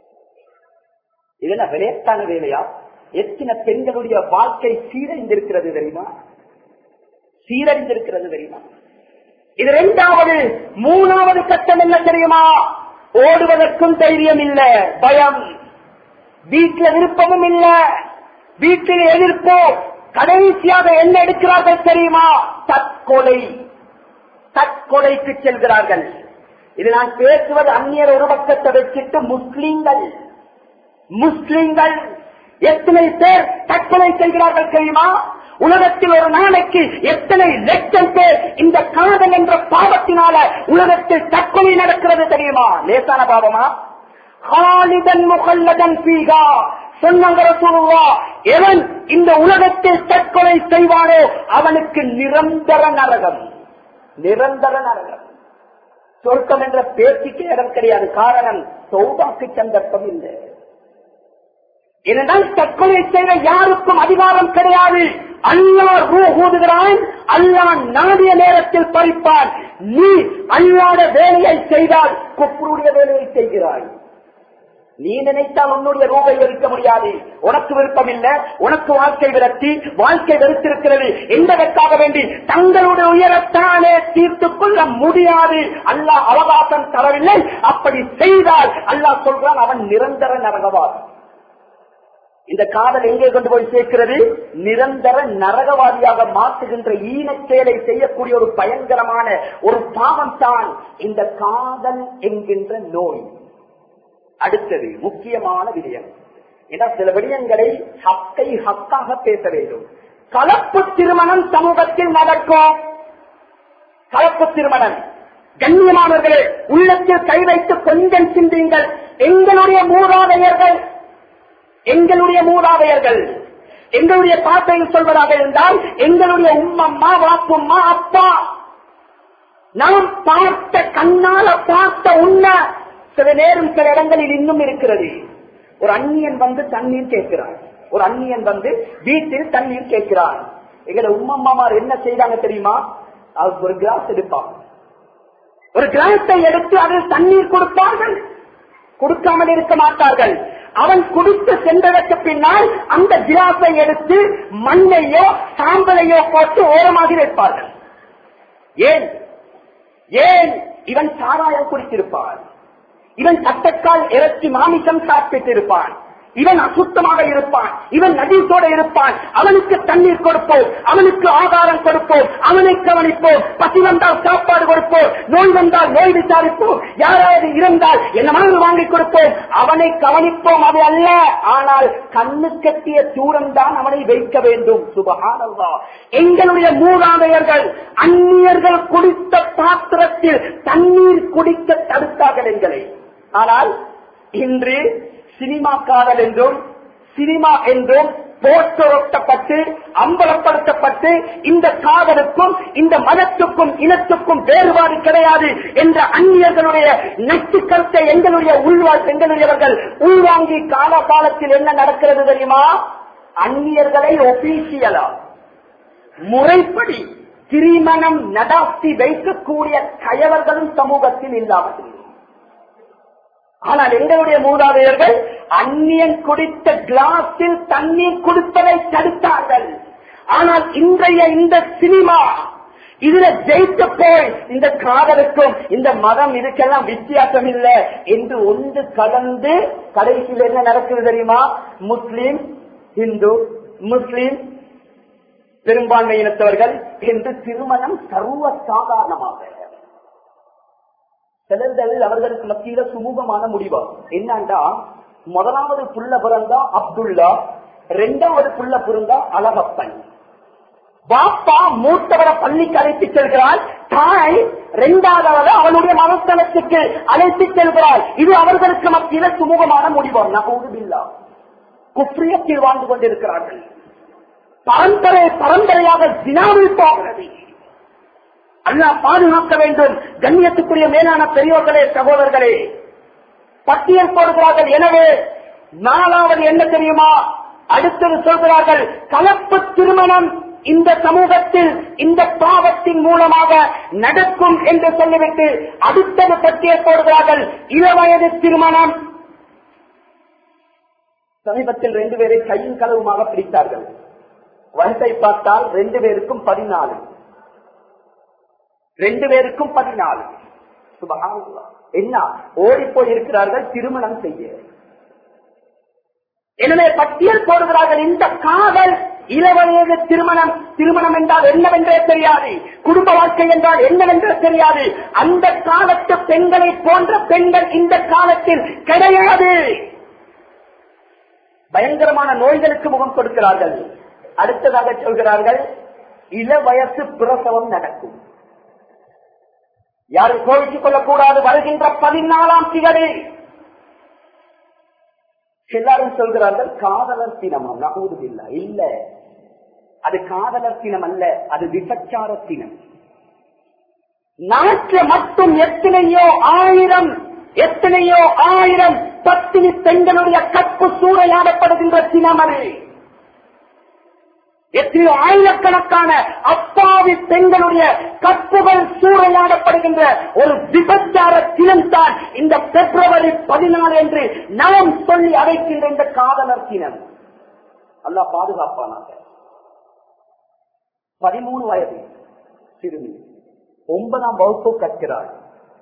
இதெல்லாம் விளையாட்டான வேலையா எத்தனை பெண்களுடைய வாழ்க்கை சீரழிந்திருக்கிறது தெரியுமா சீரழிந்திருக்கிறது தெரியுமா இது இரண்டாவது மூணாவது கட்டம் என்ன தெரியுமா ஓடுவதற்கும் தைரியம் இல்ல பயம் வீட்டில் விருப்பமும் இல்ல வீட்டில் எதிர்ப்பு கடைசியாக என்ன எடுக்கிறார்கள் தெரியுமா தற்கொலை தற்கொலைக்கு செல்கிறார்கள் இது நான் பேசுவது அந்நியர் ஒரு பக்கத்தை வச்சுட்டு முஸ்லீம்கள் முஸ்லீம்கள் எத்தனை பேர் தற்கொலை செய்கிறார்கள் தெரியுமா உலகத்தில் ஒரு நாளைக்கு எத்தனை லட்சம் பேர் இந்த காதல் என்ற பாவத்தினால உலகத்தில் தற்கொலை நடக்கிறது தெரியுமா லேசான பாவமா ஹாலிதன் முகல்லதன் பீகா சொன்னாங்க ரசூலுல்லா, எவன் இந்த உலகத்தில் தற்கொலை செய்வானோ அவனுக்கு நிரந்தர நரகம் நிரந்தர நரகம் சொர்க்கம் என்ற பேச்சுக்கு இடம் கிடையாது காரணம் சௌதாக்கு சந்தர்ப்பம் இல்லை ஏனென்றால் தற்கொலை செய்த யாருக்கும் அதிகாரம் கிடையாது அல்லா ரூ ஊதுகிறான் அல்லா நாடிய நேரத்தில் பறிப்பான் நீ அல்லாத வேலையை செய்தால் குப்பருடைய வேலையை செய்கிறாய் நீ நினைத்தால் உன்னுடைய ரூபை வெறுக்க முடியாது உனக்கு விருப்பம் இல்ல உனக்கு வாழ்க்கை விரட்டி வாழ்க்கை வெறுத்திருக்கிறது என்பதற்காக வேண்டி தங்களுடைய உயரத்தானே தீர்த்துக் கொள்ள முடியாது அல்லாஹ் அவகாசம் தரவில்லை அப்படி செய்தால் அல்லாஹ் சொல்றான் அவன் நிரந்தர நரகவாதி இந்த காதல் எங்கே கொண்டு போய் சேர்க்கிறது நிரந்தர நரகவாதியாக மாற்றுகின்ற ஈனச் செயலை செய்யக்கூடிய ஒரு பயங்கரமான ஒரு பாவம் தான் இந்த காதல் என்கின்ற நோய் அடுத்தது முக்கியமான விடயம் ஏன்னா சில விடயங்களை ஹக்கை ஹக்காக பேச வேண்டும் கலப்பு திருமணம் சமூகத்தில் நடக்கும் கலப்பு திருமணம் கண்ணியமானவர்களே உள்ளத்தில் கை வைத்து கொஞ்சம் சிந்தியுங்கள் எங்களுடைய மூதாதையர்கள் எங்களுடைய மூதாதையர்கள் எங்களுடைய பாட்டையில் சொல்வதாக இருந்தால் எங்களுடைய உம்மம்மா வாப்பும்மா அப்பா நாம் பார்த்த கண்ணால பார்த்த உண்மை சில நேரம் சில இடங்களில் இன்னும் இருக்கிறது ஒரு அந்நியன் வந்து தண்ணீர் கேட்கிறார் ஒரு அந்நியன் வந்து வீட்டில் தண்ணீர் கேட்கிறார் எங்களை உம்மம்மாமார் என்ன செய்தாங்க தெரியுமா அவர் ஒரு கிளாஸ் எடுப்பாங்க ஒரு கிளாஸை எடுத்து அதில் தண்ணீர் கொடுப்பார்கள் கொடுக்காமல் இருக்க மாட்டார்கள் அவன் குடித்து சென்றதற்கு பின்னால் அந்த கிளாஸை எடுத்து மண்ணையோ சாம்பலையோ போட்டு ஓரமாக வைப்பார்கள் ஏன் ஏன் இவன் சாராயம் குடித்திருப்பான் இவன் சட்டக்கால் இறைச்சி மாமிசம் சாப்பிட்டு இருப்பான் இவன் அசுத்தமாக இருப்பான் இவன் நதீசோட இருப்பான் அவனுக்கு தண்ணீர் கொடுப்போம் அவனுக்கு ஆதாரம் கொடுப்போம் அவனை கவனிப்போம் பசி வந்தால் சாப்பாடு கொடுப்போம் நோய் வந்தால் நோய் விசாரிப்போம் யாராவது இருந்தால் என்ன மனது வாங்கி கொடுப்போம் அவனை கவனிப்போம் அது அல்ல ஆனால் கண்ணு கட்டிய தூரம் தான் அவனை வைக்க வேண்டும் சுபகானல்லா எங்களுடைய மூதாதையர்கள் அந்நியர்கள் குடித்த பாத்திரத்தில் தண்ணீர் குடிக்க தடுத்தார்கள் எங்களை ஆனால் இன்று சினிமா காதல் என்றும் சினிமா என்றும் போஸ்டர் ஒட்டப்பட்டு அம்பலப்படுத்தப்பட்டு இந்த காதலுக்கும் இந்த மதத்துக்கும் இனத்துக்கும் வேறுபாடு கிடையாது என்ற அந்நியர்களுடைய நச்சு கருத்தை எங்களுடைய உள்வாழ் எங்களுடையவர்கள் உள்வாங்கி காலகாலத்தில் என்ன நடக்கிறது தெரியுமா அந்நியர்களை ஒபீசியலா முறைப்படி திருமணம் நடாத்தி வைக்கக்கூடிய கயவர்களும் சமூகத்தில் இல்லாமல் இல்லை. ஆனால் எங்களுடைய மூதாதையர்கள் அந்நியன் குடித்த கிளாஸில் தண்ணீர் குடிப்பதை தடுத்தார்கள் ஆனால் இன்றைய இந்த சினிமா இதுல ஜெயித்த போய் இந்த காதலுக்கும் இந்த மதம் இதுக்கெல்லாம் வித்தியாசம் இல்லை என்று ஒன்று கலந்து கடைசியில் என்ன நடக்குது தெரியுமா முஸ்லிம் இந்து முஸ்லிம் பெரும்பான்மை இனத்தவர்கள் என்று திருமணம் சர்வ சாதாரணமாக சிலர்கள் அவர்களுக்கு மத்தியில சுமூகமான முடிவா என்னண்டா முதலாவது புள்ள பிறந்தா அப்துல்லா இரண்டாவது புள்ள பிறந்தா அழகப்பன் பாப்பா மூத்தவரை பள்ளிக்கு அழைத்து செல்கிறாள் தாய் இரண்டாவது அவனுடைய மனஸ்தலத்துக்கு அழைத்து செல்கிறாள் இது அவர்களுக்கு மத்தியில சுமூகமான முடிவா நகூதுபில்லா குப்ரியத்தில் வாழ்ந்து கொண்டிருக்கிறார்கள் பரம்பரை பரம்பரையாக தினாவில் போகிறது அல்லாஹ் பாதுகாக்க வேண்டும் கண்ணியத்துக்குரிய மேலான பெரியோர்களே சகோதரர்களே பட்டியல் போடுகிறார்கள் எனவே நாலாவது என்ன தெரியுமா அடுத்தது சொல்கிறார்கள் கலப்பு திருமணம் இந்த சமூகத்தில் இந்த பாவத்தின் மூலமாக நடக்கும் என்று சொல்லிவிட்டு அடுத்தது பட்டியல் போடுகிறார்கள் இளவயது திருமணம் சமீபத்தில் ரெண்டு பேரை கையும் களவுமாக பிடித்தார்கள் வயசை பார்த்தால் ரெண்டு பேருக்கும் பதினாலு ரெண்டு பேருக்கும் பதினாலு சுபஹானல்லாஹ். என்ன ஓடி போய் இருக்கிறார்கள் திருமணம் செய்ய எனவே பட்டியல் போடுகிறார்கள் இந்த காதல் இளவயது திருமணம் திருமணம் என்றால் என்னவென்றே தெரியாது குடும்ப வாழ்க்கை என்றால் என்னவென்றே தெரியாது அந்த காலத்து பெண்களை போன்ற பெண்கள் இந்த காலத்தில் கிடையாது பயங்கரமான நோய்களுக்கு முகம் கொடுக்கிறார்கள் அடுத்ததாக சொல்கிறார்கள் இள வயசு பிரசவம் நடக்கும் யாரும் கோவிச்சுக் கொள்ளக்கூடாது வருகின்ற பதினாலாம் திகதி எல்லாரும் சொல்கிறார்கள் காதலர் தினமாம் நகூதுவில்லை இல்ல அது காதலர் தினம் அல்ல அது விபச்சார தினம் நாட்டில் மட்டும் எத்தனையோ ஆயிரம் எத்தனையோ ஆயிரம் பத்தினி பெண்களுடைய கற்பு சூறையாடப்படுகின்ற தினம் அது எத்தனையோ ஆயிரக்கணக்கான அப்பாவி பெண்களுடைய கற்புகள் சூறையாடப்படுகின்ற ஒரு விபச்சார தினம்தான் இந்த பிப்ரவரி பதினாலு என்று நாம் சொல்லி அழைக்கின்ற இந்த காதலர் தினம் அல்லா பாதுகாப்பானாக பதிமூணு வயது சிறுமி ஒன்பதாம் வகுப்பு கற்கிறாள்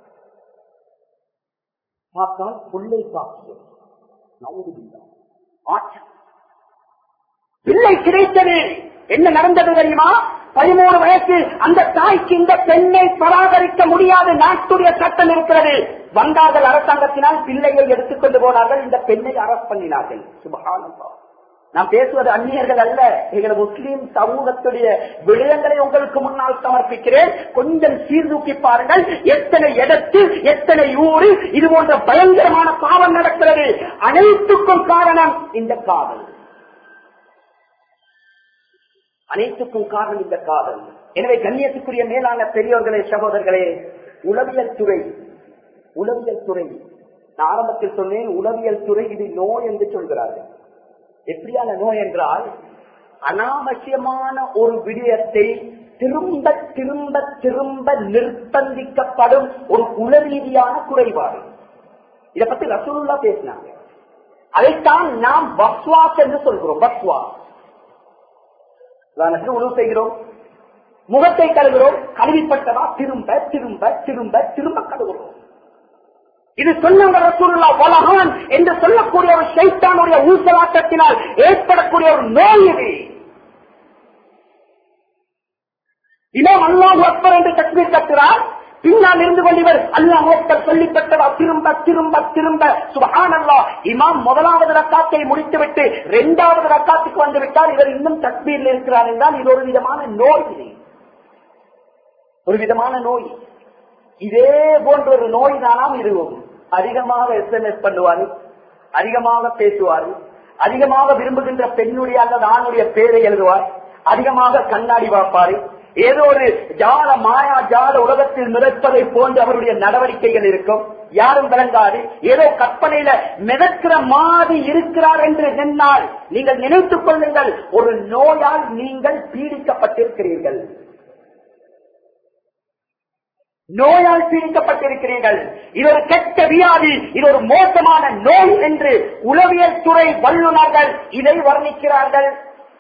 பார்த்தால் புள்ளை சாட்சியம் நவுதுபில்லா ஆட்சி பிள்ளை கிடைத்தது என்ன நடந்தது தெரியுமா பதிமூணு வயசு அந்த தாய்க்கு இந்த பெண்ணை பராமரிக்க முடியாத நாட்டுடைய சட்டம் இருக்கிறது வந்தார்கள் அரசாங்கத்தினால் பிள்ளையை எடுத்துக்கொண்டு போனார்கள் இந்த பெண்ணை அரஸ்ட் பண்ணினார்கள் சுபகானந்தா நான் பேசுவது அந்நியர்கள் அல்ல எங்கள் முஸ்லீம் சமூகத்துடைய விடயங்களை உங்களுக்கு முன்னால் சமர்ப்பிக்கிறேன் கொஞ்சம் சீர்தூக்கி பாருங்கள் எத்தனை இடத்தில் எத்தனை ஊரு இது போன்ற பயங்கரமான பாவம் நடக்கிறது அனைத்துக்கும் காரணம் இந்த காதல் அனைத்துக்கும் காரணம் இந்த காதல் எனவே கண்ணியத்துக்குரிய மேலான பெரியோர்களே சகோதரர்களே உளவியல் துறை உளவியல் துறை நான் ஆரம்பத்தில் சொன்னேன் உளவியல் துறை இது நோய் என்று சொல்கிறார்கள் எப்படியான நோய் என்றால் அனாவசியமான ஒரு விடயத்தை திரும்ப திரும்ப திரும்ப நிர்பந்திக்கப்படும் ஒரு உளரீதியான குறைபாடு இதை பத்தி ரசூலுல்லா பேசினாங்க அதைத்தான் நாம் பக்வாஸ் என்று சொல்கிறோம் பக்வாஸ் உதாரணத்துக்கு உணவு செய்கிறோம் முகத்தை கழுவுகிறோம் கழுவிப்பட்டதா திரும்ப திரும்ப திரும்ப திரும்ப கழுவுகிறோம் இது சொன்னவங்க ரசூலுல்லா வலகான் என்று சொல்லக்கூடிய ஒரு சைத்தானுடைய ஊசலாட்டத்தினால் ஏற்படக்கூடிய ஒரு நோய் இது இமாம் அல்லாஹ் அக்பர் என்று தக்பீர் கட்டுறார் பின்னால் இருந்து கொண்டிவர் அல்லாஹ் அக்பர் சொல்லி பெற்றதா திரும்ப திரும்ப திரும்ப சுபஹான் அல்லாஹ் இமாம் முதலாவது ரக்காத்தை முடித்துவிட்டு இரண்டாவது ரக்காத்துக்கு வந்து விட்டார் இவர் இன்னும் தக்பீரில் இருக்கிறார் என்றால் இது ஒரு விதமான நோய் இது ஒரு விதமான நோய் இதே போன்ற ஒரு நோய் தானாம் இதுவும் அதிகமாக எஸ்எம்எஸ் பண்ணுவாரு அதிகமாக பேசுவார் அதிகமாக விரும்புகின்ற பெண்ணுடைய அல்லது ஆணுடைய பேரை எழுதுவார் அதிகமாக கண்ணாடி பார்ப்பாரு ஏதோ ஒரு ஜால மாயா ஜால உலகத்தில் மிதப்பதை போன்று அவருடைய நடவடிக்கைகள் இருக்கும் யாரும் விளங்காது ஏதோ கற்பனையில மிதக்கிற மாதிரி இருக்கிறார் என்று என்னால் நீங்கள் நினைத்துக் கொள்ளுங்கள் ஒரு நோயால் நீங்கள் பீடிக்கப்பட்டிருக்கிறீர்கள் நோயால் பீடிக்கப்பட்டிருக்கிறீர்கள் இது ஒரு கெட்ட வியாதி இது ஒரு மோசமான நோய் என்று உளவியல் துறை வல்லுநர்கள் இதை வர்ணிக்கிறார்கள்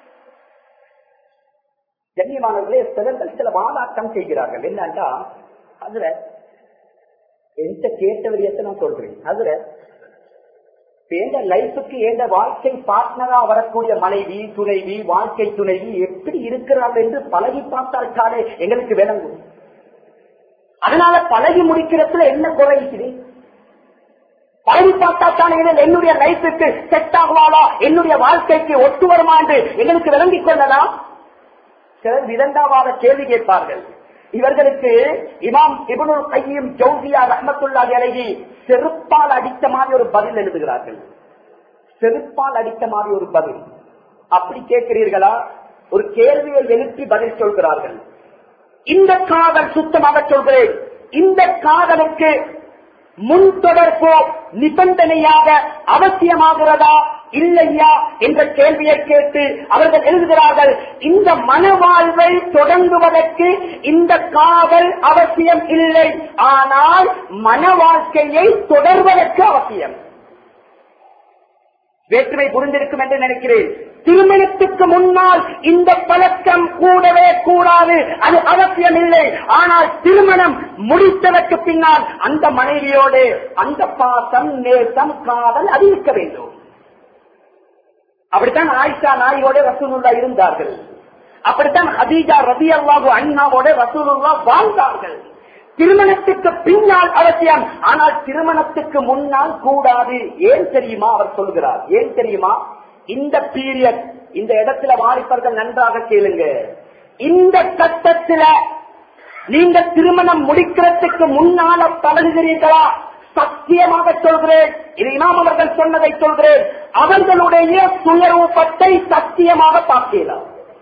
கண்ணியமானவர்களே சிலர்கள் சில வாதாட்டம் செய்கிறார்கள் என்னன்னா அதுல எந்த கேட்ட விடயத்தை நான் சொல்றேன் அதுல எந்த லைஃபுக்கு எந்த வாழ்க்கை பார்ட்னரா வரக்கூடிய மனைவி துணைவி வாழ்க்கை துணைவி எப்படி இருக்கிறார்கள் என்று பழகி பார்த்தால்காலே எங்களுக்கு விளங்கும் அதனால பழகி முடிக்கிறதுல என்ன குறை இருக்குது பழகி பார்த்தா தானே என்னுடைய லைஃபுக்கு செட் ஆகுவாளா என்னுடைய வாழ்க்கைக்கு ஒத்து வருமா என்று எங்களுக்கு விளங்கிக் கொள்ளலாம் சிலர் விதண்டாவாத கேள்வி கேட்பார்கள் இவர்களுக்கு இமாம் இபனுல் கையும் ஜவுசியா ரஹமத்துல்லாஹி அலைஹி செருப்பால் அடித்த மாதிரி ஒரு பதில் எழுதுகிறார்கள் செருப்பால் அடித்த மாதிரி ஒரு பதில் அப்படி கேட்கிறீர்களா ஒரு கேள்வியை எழுப்பி பதில் சொல்கிறார்கள் இந்த காதல் சுத்தமாக சொல்கிறேன் இந்த காதலுக்கு முன் தொடர்போ நிபந்தனையாக அவசியமாகிறதா இல்லையா என்ற கேள்வியை கேட்டு அவர்கள் எழுதுகிறார்கள் இந்த மனவாழ்வை தொடங்குவதற்கு இந்த காதல் அவசியம் இல்லை ஆனால் மன வாழ்க்கையை தொடர்வதற்கு அவசியம் வேற்றுமை புரிந்திருக்கும் என்று நினைக்கிறேன் திருமணத்துக்கு முன்னால் இந்த பழக்கம் கூடவே கூடாது அது அவசியம் இல்லை ஆனால் திருமணம் முடித்ததற்கு பின்னால் அந்த மனைவியோடு அந்த பாசம் நேசம் காதல் அது இருக்க வேண்டும் அப்படித்தான் ஆயிஷா நாயோட ரசூலுல்லா இருந்தார்கள் அப்படித்தான் ஹதீஜா ரபி அல்லாஹு அண்ணாவோட ரசூலுல்லா வாழ்ந்தார்கள் திருமணத்துக்கு பின்னால் அவசியம் ஆனால் திருமணத்துக்கு முன்னால் கூடாது ஏன் தெரியுமா அவர் சொல்கிறார் ஏன் தெரியுமா இந்த பீரியட் இந்த இடத்துல வாரிப்பர்கள் நன்றாக கேளுங்க இந்த கட்டத்துல நீங்க திருமணம் முடிக்கிறதுக்கு முன்னால பழகுகிறீர்களா சத்தியமாக சொல்கிறேன் இது இமாம் அவர்கள் சொன்னதை சொல்கிறேன் அவர்களுடைய சுயரூபத்தை சத்தியமாக பார்க்கலாம்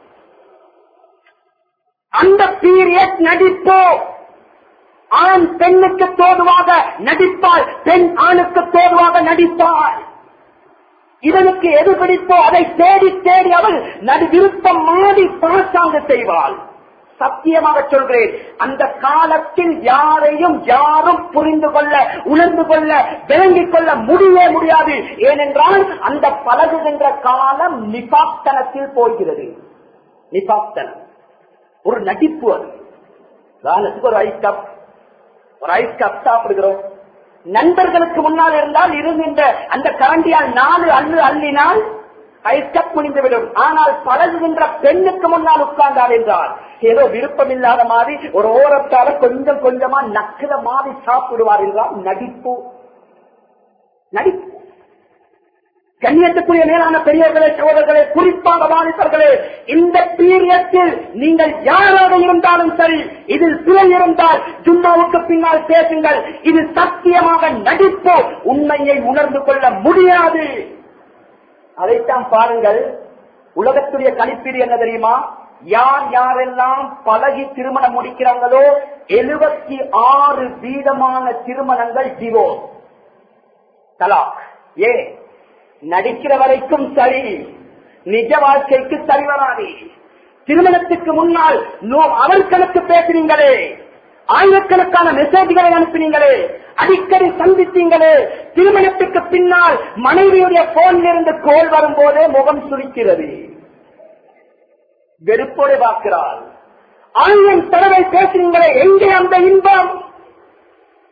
அந்த பீரியட் நடிப்போ ஆண் பெண்ணுக்கு தோதுவாக நடிப்பாள் பெண் ஆணுக்கு தோதுவாக நடிப்பாள் இவனுக்கு எது பிடிப்போ அதை தேடி தேடி அவள் நடு விருப்பம் மாறி பாசாங்க செய்வாள் சத்தியமாக சொல்கிறேன் அந்த காலத்தில் யாரையும் யாரும் புரிந்து கொள்ள உணர்ந்து கொள்ள விளங்கிக் கொள்ள முடியவே முடியாது ஏனென்றால் அந்த பழகுகின்ற காலம் நிபாப்தனத்தில் போகிறது நிபாப்தனம் ஒரு நடிப்பு அது உதாரணத்துக்கு ஒரு ஐஸ் கப் ஒரு ஐஸ் கப் சாப்பிடுகிறோம் நண்பர்களுக்கு முன்னால் இருந்தால் இருக்கின்ற அந்த கரண்டியால் நாலு அள்ளு அள்ளினால் ஐஸ் கப் முடிந்துவிடும் ஆனால் பழகுகின்ற பெண்ணுக்கு முன்னால் உட்கார்ந்தார் என்றால் ஏதோ விருப்பம் இல்லாத மாதிரி ஒரு ஓரத்தால கொஞ்சம் கொஞ்சமா நக்கிற மாதிரி சாப்பிடுவார் என்றால் நடிப்பு நடிப்பு கண்ணியத்துக்குரிய மேலான பெரியவர்களே சோதர்களே குறிப்பாக வாலிபர்களே இந்த பீரியத்தில் நீங்கள் யாராக இருந்தாலும் சரி இதில் பிழை இருந்தால் ஜும்மாவுக்கு பின்னால் பேசுங்கள் இது சத்தியமாக நடிப்போ உண்மையை உணர்ந்து கொள்ள முடியாது அதைத்தான் பாருங்கள் உலகத்துடைய கணிப்பீடு என்ன தெரியுமா யார் யாரெல்லாம் பழகி திருமணம் முடிக்கிறாங்களோ எழுபத்தி ஆறு வீதமான திருமணங்கள் டிவோர்ஸ் தலாக் ஏன் நடிக்கிற வரைக்கும் சரி நிஜ வாழ்க்கைக்கு சரி வராது திருமணத்துக்கு முன்னால் அவர்களுக்கு பேசுறீங்களே ஆயிரக்கணக்கான மெசேஜ்களை அனுப்பினீங்களே அடிக்கடி சந்தித்தீங்களே திருமணத்துக்கு பின்னால் மனைவியுடைய போனில் இருந்து கோல் வரும்போதே முகம் சுழிக்கிறது வெறுப்போடு பார்க்கிறாள் ஆயிரம் தடவை பேசுறீங்களே எங்கே அந்த இன்பம்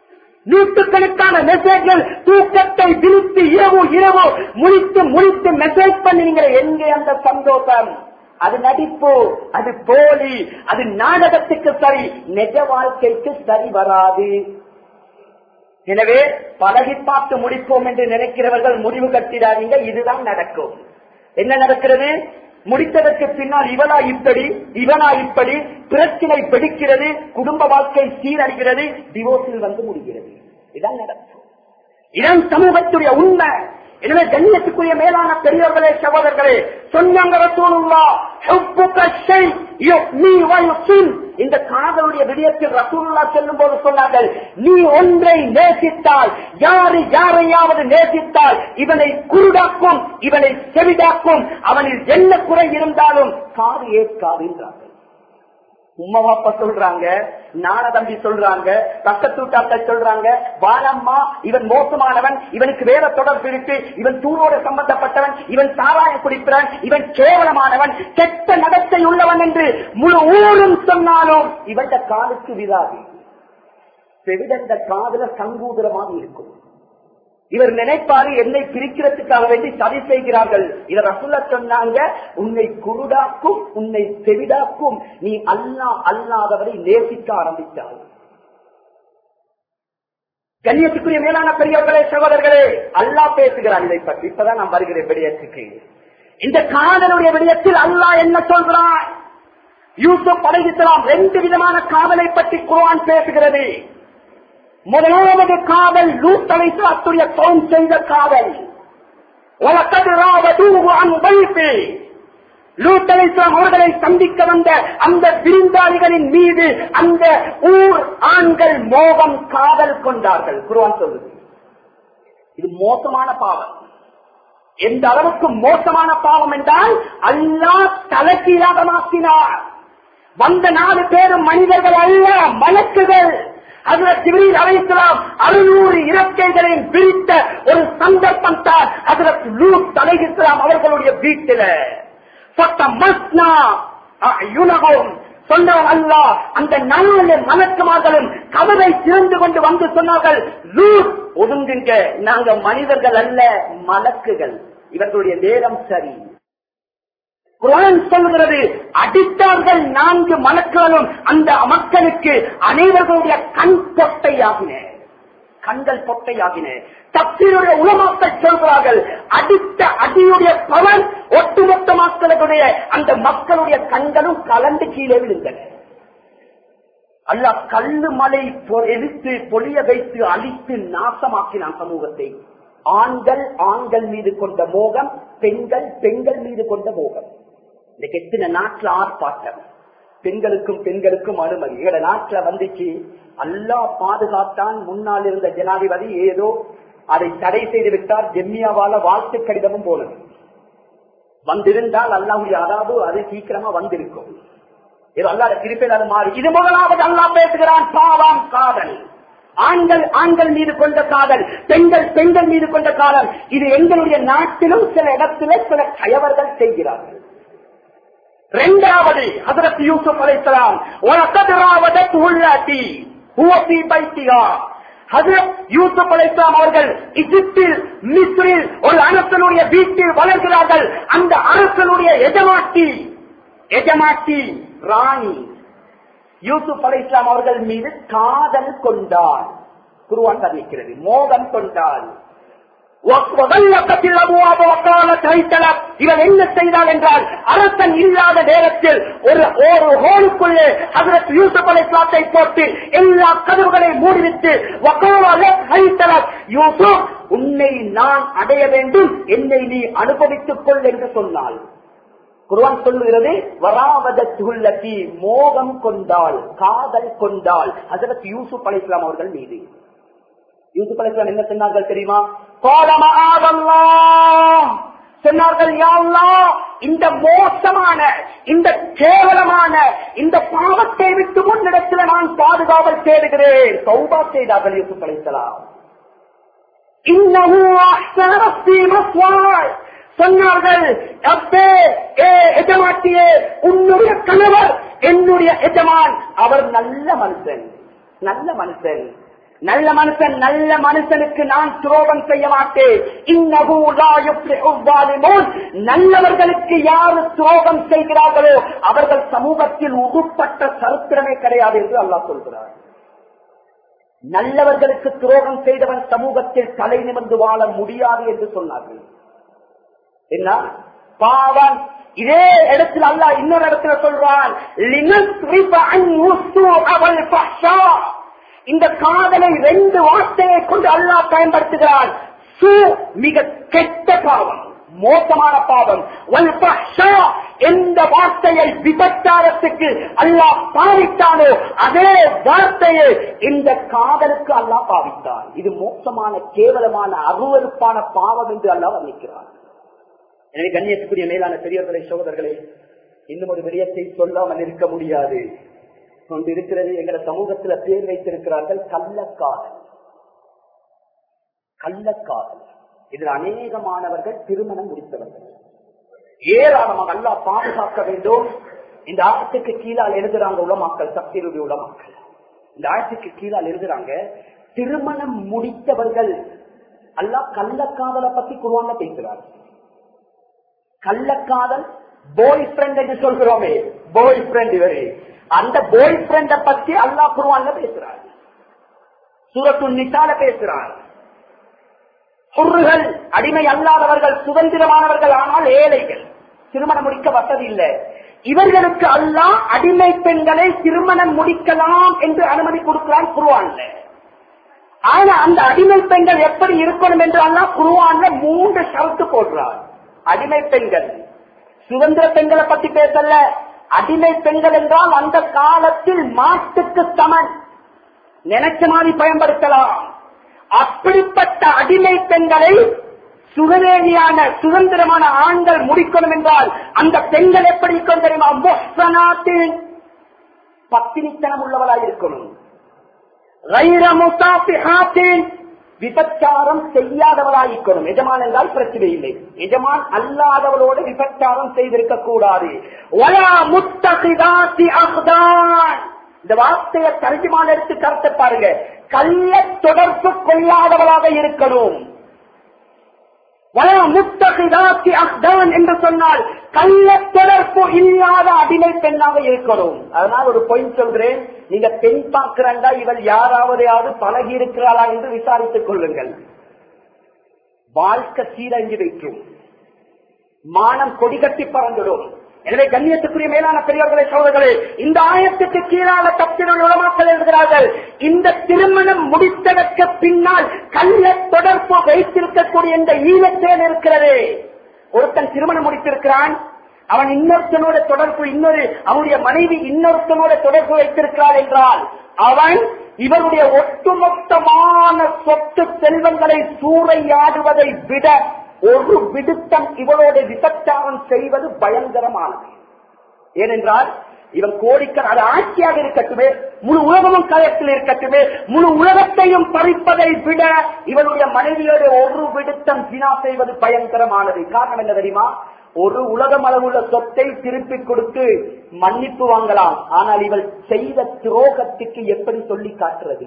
நூற்றுக்கணக்கான மெசேஜ்கள் தூக்கத்தை விழித்து இரவு இரவு முழித்து முழித்து மெசேஜ் பண்ணுவீங்க எங்கே அந்த சந்தோஷம் அது நடிப்பு அது போலி அது நாடகத்துக்கு சரி நிஜ வாழ்க்கைக்கு சரி வராது எனவே பழகி பார்த்து முடிப்போம் என்று நினைக்கிறவர்கள் முடிவு கட்டிடாதீங்க இதுதான் நடக்கும் என்ன நடக்கிறது முடித்ததற்கு பின்னால் இவனா இப்படி இவனா இப்படி பிரச்சனை வெடிக்கிறது குடும்ப வாழ்க்கை சீரழிகிறது டிவோர்ஸில் வந்து முடிகிறது இதான் நடக்கும் இதான் சமூகத்துடைய உண்மை எனவே கண்ணியத்துக்குரிய மேலான பெரியவர்களே சகோதரர்களே சொன்னாங்க ரசூலுல்லா ஹுப்புக ஷை யுக்மி வ யுக்ஸின். இந்த காதலுடைய விடயத்தில் ரசூலுல்லா சொல்லும் போது சொன்னார்கள் நீ ஒன்றை நேசித்தால் யாரு யாரையாவது நேசித்தால் இவனை குருடாக்கும் இவனை செவிடாக்கும் அவனில் என்ன குறை இருந்தாலும் காது ஏற்காது என்றார்கள் உம்மா பாப்பா சொல்றாங்க நான தம்பி சொல்றாங்க பக்கத்தூட்டாக்கள் சொல்றாங்க வானம்மா இவன் மோசமானவன் இவனுக்கு வேற தொடர்பு இருக்கு இவன் தூரோட சம்பந்தப்பட்டவன் இவன் சாராயம் குடிக்கிறான் இவன் கேவலமானவன் கெட்ட நடத்தை உள்ளவன் என்று முழு ஊரும் சொன்னாலும் இவன் காலுக்கு விழாது செவிடந்த காதுல சங்கூதரமாக இருக்கும் இவர் நினைப்பாரு என்னை பிரிக்கிறதுக்காக வேண்டி சதி செய்கிறார்கள் இவர் ரசுல்ல சொன்னாங்க உன்னை குருடாக்கும் உன்னை செவிடாக்கும் நீ அல்லா அல்லாதவரை நேசிக்க ஆரம்பித்தார் கண்ணியத்துக்குரிய மேலான பெரியவர்களே சகோதரர்களே அல்லா பேசுகிறார் இதை பற்றி இப்பதான் நான் வருகிறேன் விடயத்துக்கு இந்த காதலுடைய விடயத்தில் அல்லாஹ் என்ன சொல்கிறான் யூசுப் அலைஹிஸ்ஸலாம் ரெண்டு விதமான காதலை பற்றி குர்ஆன் பேசுகிறது முதலாவது காதல் லூத்தலைத்து அத்துடைய தோன் செய்த காதல் உலகது ராவதூஹு அன் வைஃபி. லூத் அலைஹிஸ்ஸலாம் அவர்களை சந்திக்க வந்த அந்த விருந்தாளிகளின் மீது அந்த ஊர் ஆண்கள் மோகம் காதல் கொண்டார்கள் குருவான் சொல்லுது இது மோசமான பாவம் எந்த அளவுக்கு மோசமான பாவம் என்றால் அல்லாஹ் தலைக்கீழாக மாற்றினார் வந்த நாலு பேரும் மனிதர்கள் அல்ல மலக்குகள் அதில் சிவரில் அழைக்கலாம் அறுநூறு இறக்கைகளையும் விரித்த ஒரு சந்தர்ப்பம் தான் அதில் லூத் தலைகிஸ்லாம் அவர்களுடைய வீட்டில சட்டம் மஸ்னா யுனகும் சொன்னவன் அல்ல அந்த நாலு மலக்குமார்களும் கதவை திறந்து கொண்டு வந்து சொன்னார்கள் லூத் ஒதுங்குங்க நாங்க மனிதர்கள் அல்ல மலக்குகள் இவர்களுடைய நேரம் சரி குரான் சொல்கிறது அடித்தார்கள் நான்கு மலக்குகளும் அந்த மக்களுக்கு அனைவர்களுடைய கண் பொட்டையாகின கண்கள் பொட்டையாகின தப்பினுடைய உலமாக்கள் சொல்கிறார்கள் அடித்த அடியுடைய பலன் ஒட்டுமொத்த மக்களுடைய அந்த மக்களுடைய கண்களும் கலந்து கீழே விழுந்தன அல்ல கல்லு மலை பொ- எரித்து பொழிய வைத்து அழித்து நாசமாக்கினான் சமூகத்தை ஆண்கள் ஆண்கள் மீது கொண்ட மோகம் பெண்கள் பெண்கள் மீது கொண்ட மோகம் இன்னைக்கு எத்தனை நாட்டுல ஆர்ப்பாட்டம் பெண்களுக்கும் பெண்களுக்கும் அனுமதி எங்க நாட்டுல வந்துச்சு அல்லா பாதுகாத்தான் முன்னால் இருந்த ஜனாதிபதி ஏதோ அதை தடை செய்து விட்டார் ஜெம்மியாவால வாழ்த்து கடிதமும் போனது வந்திருந்தால் அல்லாவுடைய அதாவது அது சீக்கிரமா வந்திருக்கும் இது அல்லாத திருப்பில் அது மாறி இது முதலாவது அல்லா பேசுகிறான் பாவம் காதல் ஆண்கள் ஆண்கள் மீது கொண்ட காதல் பெண்கள் பெண்கள் மீது கொண்ட காதல் இது எங்களுடைய நாட்டிலும் சில இடத்திலே சில கயவர்கள் செய்கிறார்கள் இரண்டாவது ஹசரத் யூசுப் அலைத்தலாம் உனக்கதிராவதற்கு உள்ளாட்டி ஹுவபி பைத்தியா ஹசரத் யூசுப் அலைத்தலாம் அவர்கள் இஜிப்தில் மிஸ்ரில் ஒரு அரசனுடைய வீட்டில் வளர்கிறார்கள் அந்த அரசனுடைய எஜமாட்டி எஜமாட்டி ராணி யூசுப் அலை இஸ்லாம் அவர்கள் மீது காதல் கொண்டார் குருவான் தெரிவிக்கிறது மோகம் கொண்டார் وَغَلَّقَتِ الْأَبْوَابُ وَقَالَتْ هَيْتَ لَكَ. இவன் என்ன செய்தால் என்றால் அரசன் இல்லாத நேரத்தில் ஒரு ஒரு ஹோலுக்குள்ளே ஹசரத் யூசுப் அலைஹிஸ்ஸலாத்தை போட்டு எல்லா கதவுகளையும் மூடிவிட்டு وَقَالَ لَكَ هَيْتَ لَكَ. யூசுப் உன்னை நான் அடைய வேண்டும் என்னை நீ அனுபவித்துக் கொள் என்று சொன்னாள் குர்ஆன் சொல்லுகிறது வராவதத்துள்ளதி மோகம் கொண்டாள் காதல் கொண்டாள் ஹசரத் யூசுப் அலைஹிஸ்ஸலாம் அவர்கள் மீது யூசுப் அலைஹிஸ்ஸலாம் என்ன சொன்னார்கள் தெரியுமா "காலம ஆதல்லாஹ்." சொன்னார்கள் "யா அல்லாஹ், இந்த மோசமான இந்த கேவலமான இந்த பாவத்தை விட்டு முன்னிடத்தில் நான் பாதுகாவல் தேடுகிறேன் சௌபா செய்தார்கள் யூசுப் அலைஹிஸ்ஸலாம் இன்னஹு அஹ்ஸன ரப்பி மஸ்வாய் சொன்னார்கள் அப்பே ஏ எஜமாட்டியே உன்னுடைய கணவர் என்னுடைய எஜமான் அவர் நல்ல மனுஷன் நல்ல மனுஷன் நல்ல மனுஷன் நல்ல மனுஷனுக்கு நான் துரோகம் செய்ய மாட்டேன் இன்னஹு லா யுஃப்லிஹு ஸாலிமூன். நல்லவர்களுக்கு யாரு துரோகம் செய்கிறார்களோ அவர்கள் சமூகத்தில் உருப்பட்ட சரித்திரமே கிடையாது என்று அல்லாஹ் சொல்கிறார் நல்லவர்களுக்கு துரோகம் செய்தவன் சமூகத்தில் தலை நிமிர்ந்து வாழ முடியாது என்று சொன்னார்கள் என்ன பாவம் இதே இடத்தில் அல்லாஹ் இன்னொரு இடத்துல சொல்றான் "லினஸ்ரிஃப அன்ஹு ஸூஅ வல் ஃபஹ்ஷா." இந்த காதலை ரெண்டு வார்த்தையை கொண்டு அல்லாஹ் பயன்படுத்துகிறான் சூ மிக கெட்ட பாவம் மோசமான பாவம் வல் ஃபஹ்ஷா எந்த வார்த்தையை விபச்சாரத்துக்கு அல்லாஹ் பாவித்தானோ அதே வார்த்தையை இந்த காதலுக்கு அல்லாஹ் பாவித்தான் இது மோசமான கேவலமான அருவருப்பான பாவம் என்று அல்லாஹ் வர்ணிக்கிறான் எனவே கண்ணியத்துக்குரிய மேலான பெரியவர்களே சகோதரர்களே இன்னும் ஒரு விடயத்தை சொல்லாமல் இருக்க முடியாது கொண்டு இருக்கிறது எங்களை சமூகத்துல பேர் வைத்திருக்கிறார்கள் கள்ளக்காதல் கள்ளக்காதல் இதில் அநேகமானவர்கள் திருமணம் முடித்தவர்கள் ஏராளமாக அல்லா பாதுகாக்க வேண்டும் இந்த ஆயத்துக்கு கீழால் எழுதுறாங்க உலமாக்கள் சத்தியுடைய உலமாக்கள் இந்த ஆயத்துக்கு கீழால் எழுதுறாங்க திருமணம் முடித்தவர்கள் அல்லாஹ் கள்ளக்காதலை பத்தி குருவாங்க பேசுறாங்க கள்ளக்காதல் பாய் ஃப்ரெண்ட் என்று சொல்கிறோமே பாய் ஃப்ரெண்ட் இவரே அந்த பாய் ஃப்ரெண்ட பத்தி அல்லாஹ் குருவான்ல பேசுறார் சூரத்து நிசால பேசுறார் பொருள்கள் அடிமை அல்லாதவர்கள் சுதந்திரமானவர்கள் ஆனால் ஏழைகள் திருமணம் முடிக்க வசதி இல்லை இவர்களுக்கு அல்லாஹ் அடிமை பெண்களை திருமணம் முடிக்கலாம் என்று அனுமதி கொடுக்கிறான் குருவான்ல ஆனா அந்த அடிமை பெண்கள் எப்படி இருக்கணும் என்று அல்லாஹ் குருவான்ல மூன்று ஷரத்து போடுறார் அடிமை பெண்கள் சுதந்திர பெண்களை பத்தி பேசல அடிமை பெண்கள் என்றால் அந்த காலத்தில் மாட்டுக்கு சமன் நினைச்ச மாதிரி பயன்படுத்தலாம் அப்படிப்பட்ட அடிமை பெண்களை சுகதேவியான சுதந்திரமான ஆண்கள் முடிக்கணும் என்றால் அந்த பெண்கள் எப்படி இருக்கணும் தெரியுமா மொஹ்சனாத்தில் பத்தினித்தனம் உள்ளவளாய் இருக்கணும் கைர முசாஃபிஹாத்தின் விபச்சாரம் செய்யாதவளாயிருக்கணும் எஜமான் என்றால் பிரச்சனை இல்லை எஜமான் அல்லாதவளோடு விபச்சாரம் செய்திருக்க கூடாது ஒலா முத்தகிதாசி அஹ்தான் இந்த வார்த்தையை தர்ஜமான எடுத்து கருத்தை பாருங்க கள்ள தொடர்பு கொள்ளாதவளாக இருக்கணும் வலா முத்தகிதாசி அஹ்தான் என்று சொன்னால் கள்ள தொடர்பு இல்லாத அடிமை பெண்ணாக இருக்கணும் அதனால் ஒரு பொய் சொல்றேன் நீங்க பெண் பார்க்கிறண்டா இவள் யாராவதையாவது பழகி இருக்கிறாளா என்று விசாரித்துக் கொள்ளுங்கள் வாழ்க்கை சீரங்கி வைக்கும் மானம் கொடிகட்டி பறந்துடும் எனவே கண்ணியத்துக்குரிய மேலான பெரியவர்களே சோதர்களே இந்த ஆயத்துக்கு கீழான தப்பினுடைய உலமாக்கள் எழுதுகிறார்கள் இந்த திருமணம் முடித்ததற்கு பின்னால் கள்ள தொடர்பு வைத்திருக்கக்கூடிய இந்த ஈழத்தேன் இருக்கிறது ஒருத்தன் திருமணம் முடித்திருக்கிறான் அவன் இன்னொருத்தனோட தொடர்பு இன்னொரு அவனுடைய மனைவி இன்னொருத்தனோட தொடர்பு வைத்திருக்கிறாள் என்றால் அவன் இவருடைய ஒட்டுமொத்தமான சொத்து செல்வங்களை சூறையாடுவதை விட ஒரு விடுத்தம் இவளோட விபச்சாரம் செய்வது பயங்கரமானது ஏனென்றால் இவன் கோடிக்கர் அது ஆட்சியாக இருக்கட்டுமே முழு உலகமும் கயத்தில் இருக்கட்டுமே முழு உலகத்தையும் பறிப்பதை விட இவனுடைய மனைவியோட ஒரு விடுத்தம் ஜினா செய்வது பயங்கரமானது காரணம் என்ன தெரியுமா ஒரு உலகம் அளவுள்ள சொத்தை திருப்பி கொடுத்து மன்னிப்பு வாங்கலாம் ஆனால் இவள் செய்த துரோகத்துக்கு எப்படி சொல்லி காட்டுறது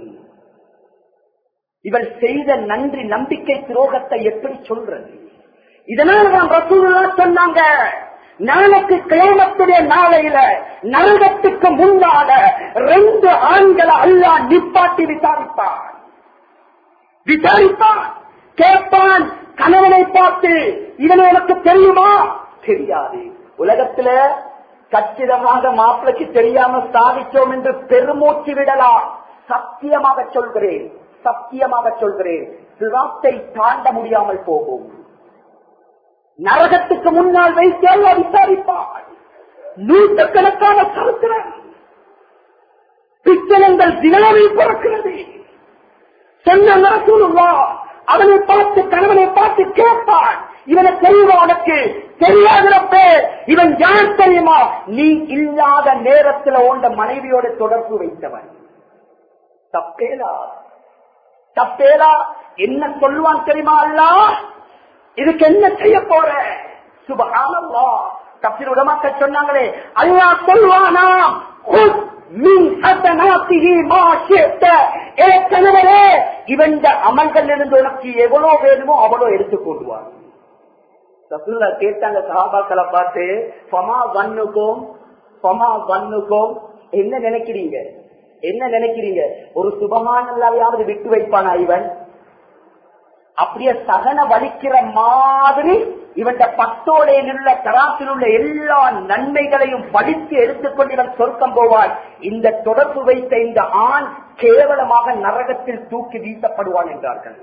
இவள் செய்த நன்றி நம்பிக்கை துரோகத்தை எப்படி சொல்றது இதனால் தான் ரசூலுல்லா சொன்னாங்க நாளைக்கு கிளமத்துடைய நாளையில நரகத்துக்கு முன்னால ரெண்டு ஆண்களை அல்லா நிப்பாட்டி விசாரிப்பான் விசாரிப்பான் கேட்பான் கணவனை பார்த்து இதனை எனக்கு தெரியுமா தெரியாது உலகத்துல கச்சிதமாக மாப்பிளைக்கு தெரியாம சாதிச்சோம் என்று பெருமூச்சு விடலாம் சத்தியமாக சொல்கிறேன் சத்தியமாக சொல்கிறேன் சிராத்தை தாண்ட முடியாமல் போகும் நரகத்துக்கு முன்னால் வைத்து அல்ல விசாரிப்பார் நூற்றுக்கணக்கான சரித்திரம் பிச்சனங்கள் தினவில் பிறக்கிறது சொன்ன நரசூலுல்லா அவனை பார்த்து கணவனை பார்த்து கேட்பான் இவனை தெரியுமா உனக்கு தெரியாதப்பே இவன் யார் தெரியுமா நீ இல்லாத நேரத்தில் உண்ட மனைவியோட தொடர்பு வைத்தவன் தப்பேலா தப்பேலா என்ன சொல்லுவான் தெரியுமா அல்லா இதுக்கு என்ன செய்ய போற சுபகானல்லா தப்பில் உடமாக்க சொன்னாங்களே அல்லா சொல்வானா மின் ஹசனாத்திஹி மா ஷி'த. ஏ கணவரே இவன் அமல்கள் இருந்து உனக்கு எவ்வளவு வேணுமோ அவ்வளவு எடுத்துக் கொள்வார் ரசூல்லா கேட்டாங்க சஹாபாக்களை பார்த்து ஃபமா வன்னுக்கும் ஃபமா வன்னுக்கும் என்ன நினைக்கிறீங்க என்ன நினைக்கிறீங்க ஒரு சுபமானல்லாவையாவது விட்டு வைப்பானா இவன் அப்படியே சகன வலிக்கிற மாதிரி இவன் பத்தோடையில் உள்ள தராசில் உள்ள எல்லா நன்மைகளையும் வலித்து எடுத்துக்கொண்டு இவன் சொர்க்கம் போவான் இந்த தொடர்பு வைத்த இந்த ஆண் கேவலமாக நரகத்தில் தூக்கி வீசப்படுவான் என்றார்கள்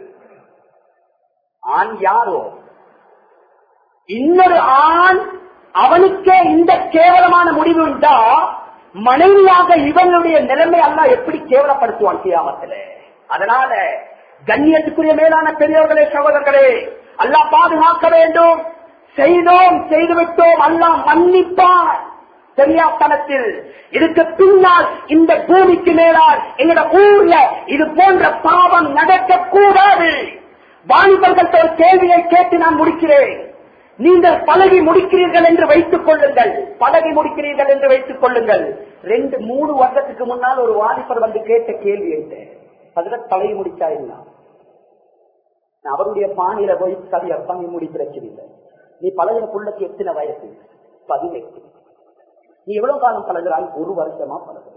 ஆண் யாரோ இன்னொரு ஆண் அவனுக்கே இந்த கேவலமான முடிவு உண்டா மனைவியாக இவனுடைய நிலைமை அல்ல எப்படி கேவலப்படுத்துவான் கியாமத்துல அதனால கண்ணியத்துக்குரிய மேலான பெரியவர்களே சகோதரர்களே அல்லாஹ் பாதுகாக்க வேண்டும் செய்தோம் செய்துவிட்டோம் அல்லாஹ் மன்னிப்பான் தெரியாத்தனத்தில் இதுக்கு பின்னால் இந்த பூமிக்கு மேலால் எங்களோட ஊர்ல இது போன்ற பாவம் நடக்க கூடாது வாலிபர்கள் ஒரு கேள்வியை கேட்டு நான் முடிக்கிறேன் நீங்கள் பழகி முடிக்கிறீர்கள் என்று வைத்துக் கொள்ளுங்கள் பழகி முடிக்கிறீர்கள் என்று வைத்துக் கொள்ளுங்கள் ரெண்டு மூணு வருடத்துக்கு முன்னால் ஒரு வாலிபர் வந்து கேட்ட கேள்வி என்ன அதுல பழகி முடிச்சா என்ன நான் அவருடைய பாணியில போய் சரி அப்பா நீ முடி பிரச்சனை இல்லை நீ பழகின புள்ளக்கு எத்தனை வயசு பதினெட்டு நீ எவ்வளவு காலம் பழகிறாய் ஒரு வருஷமா பழகுற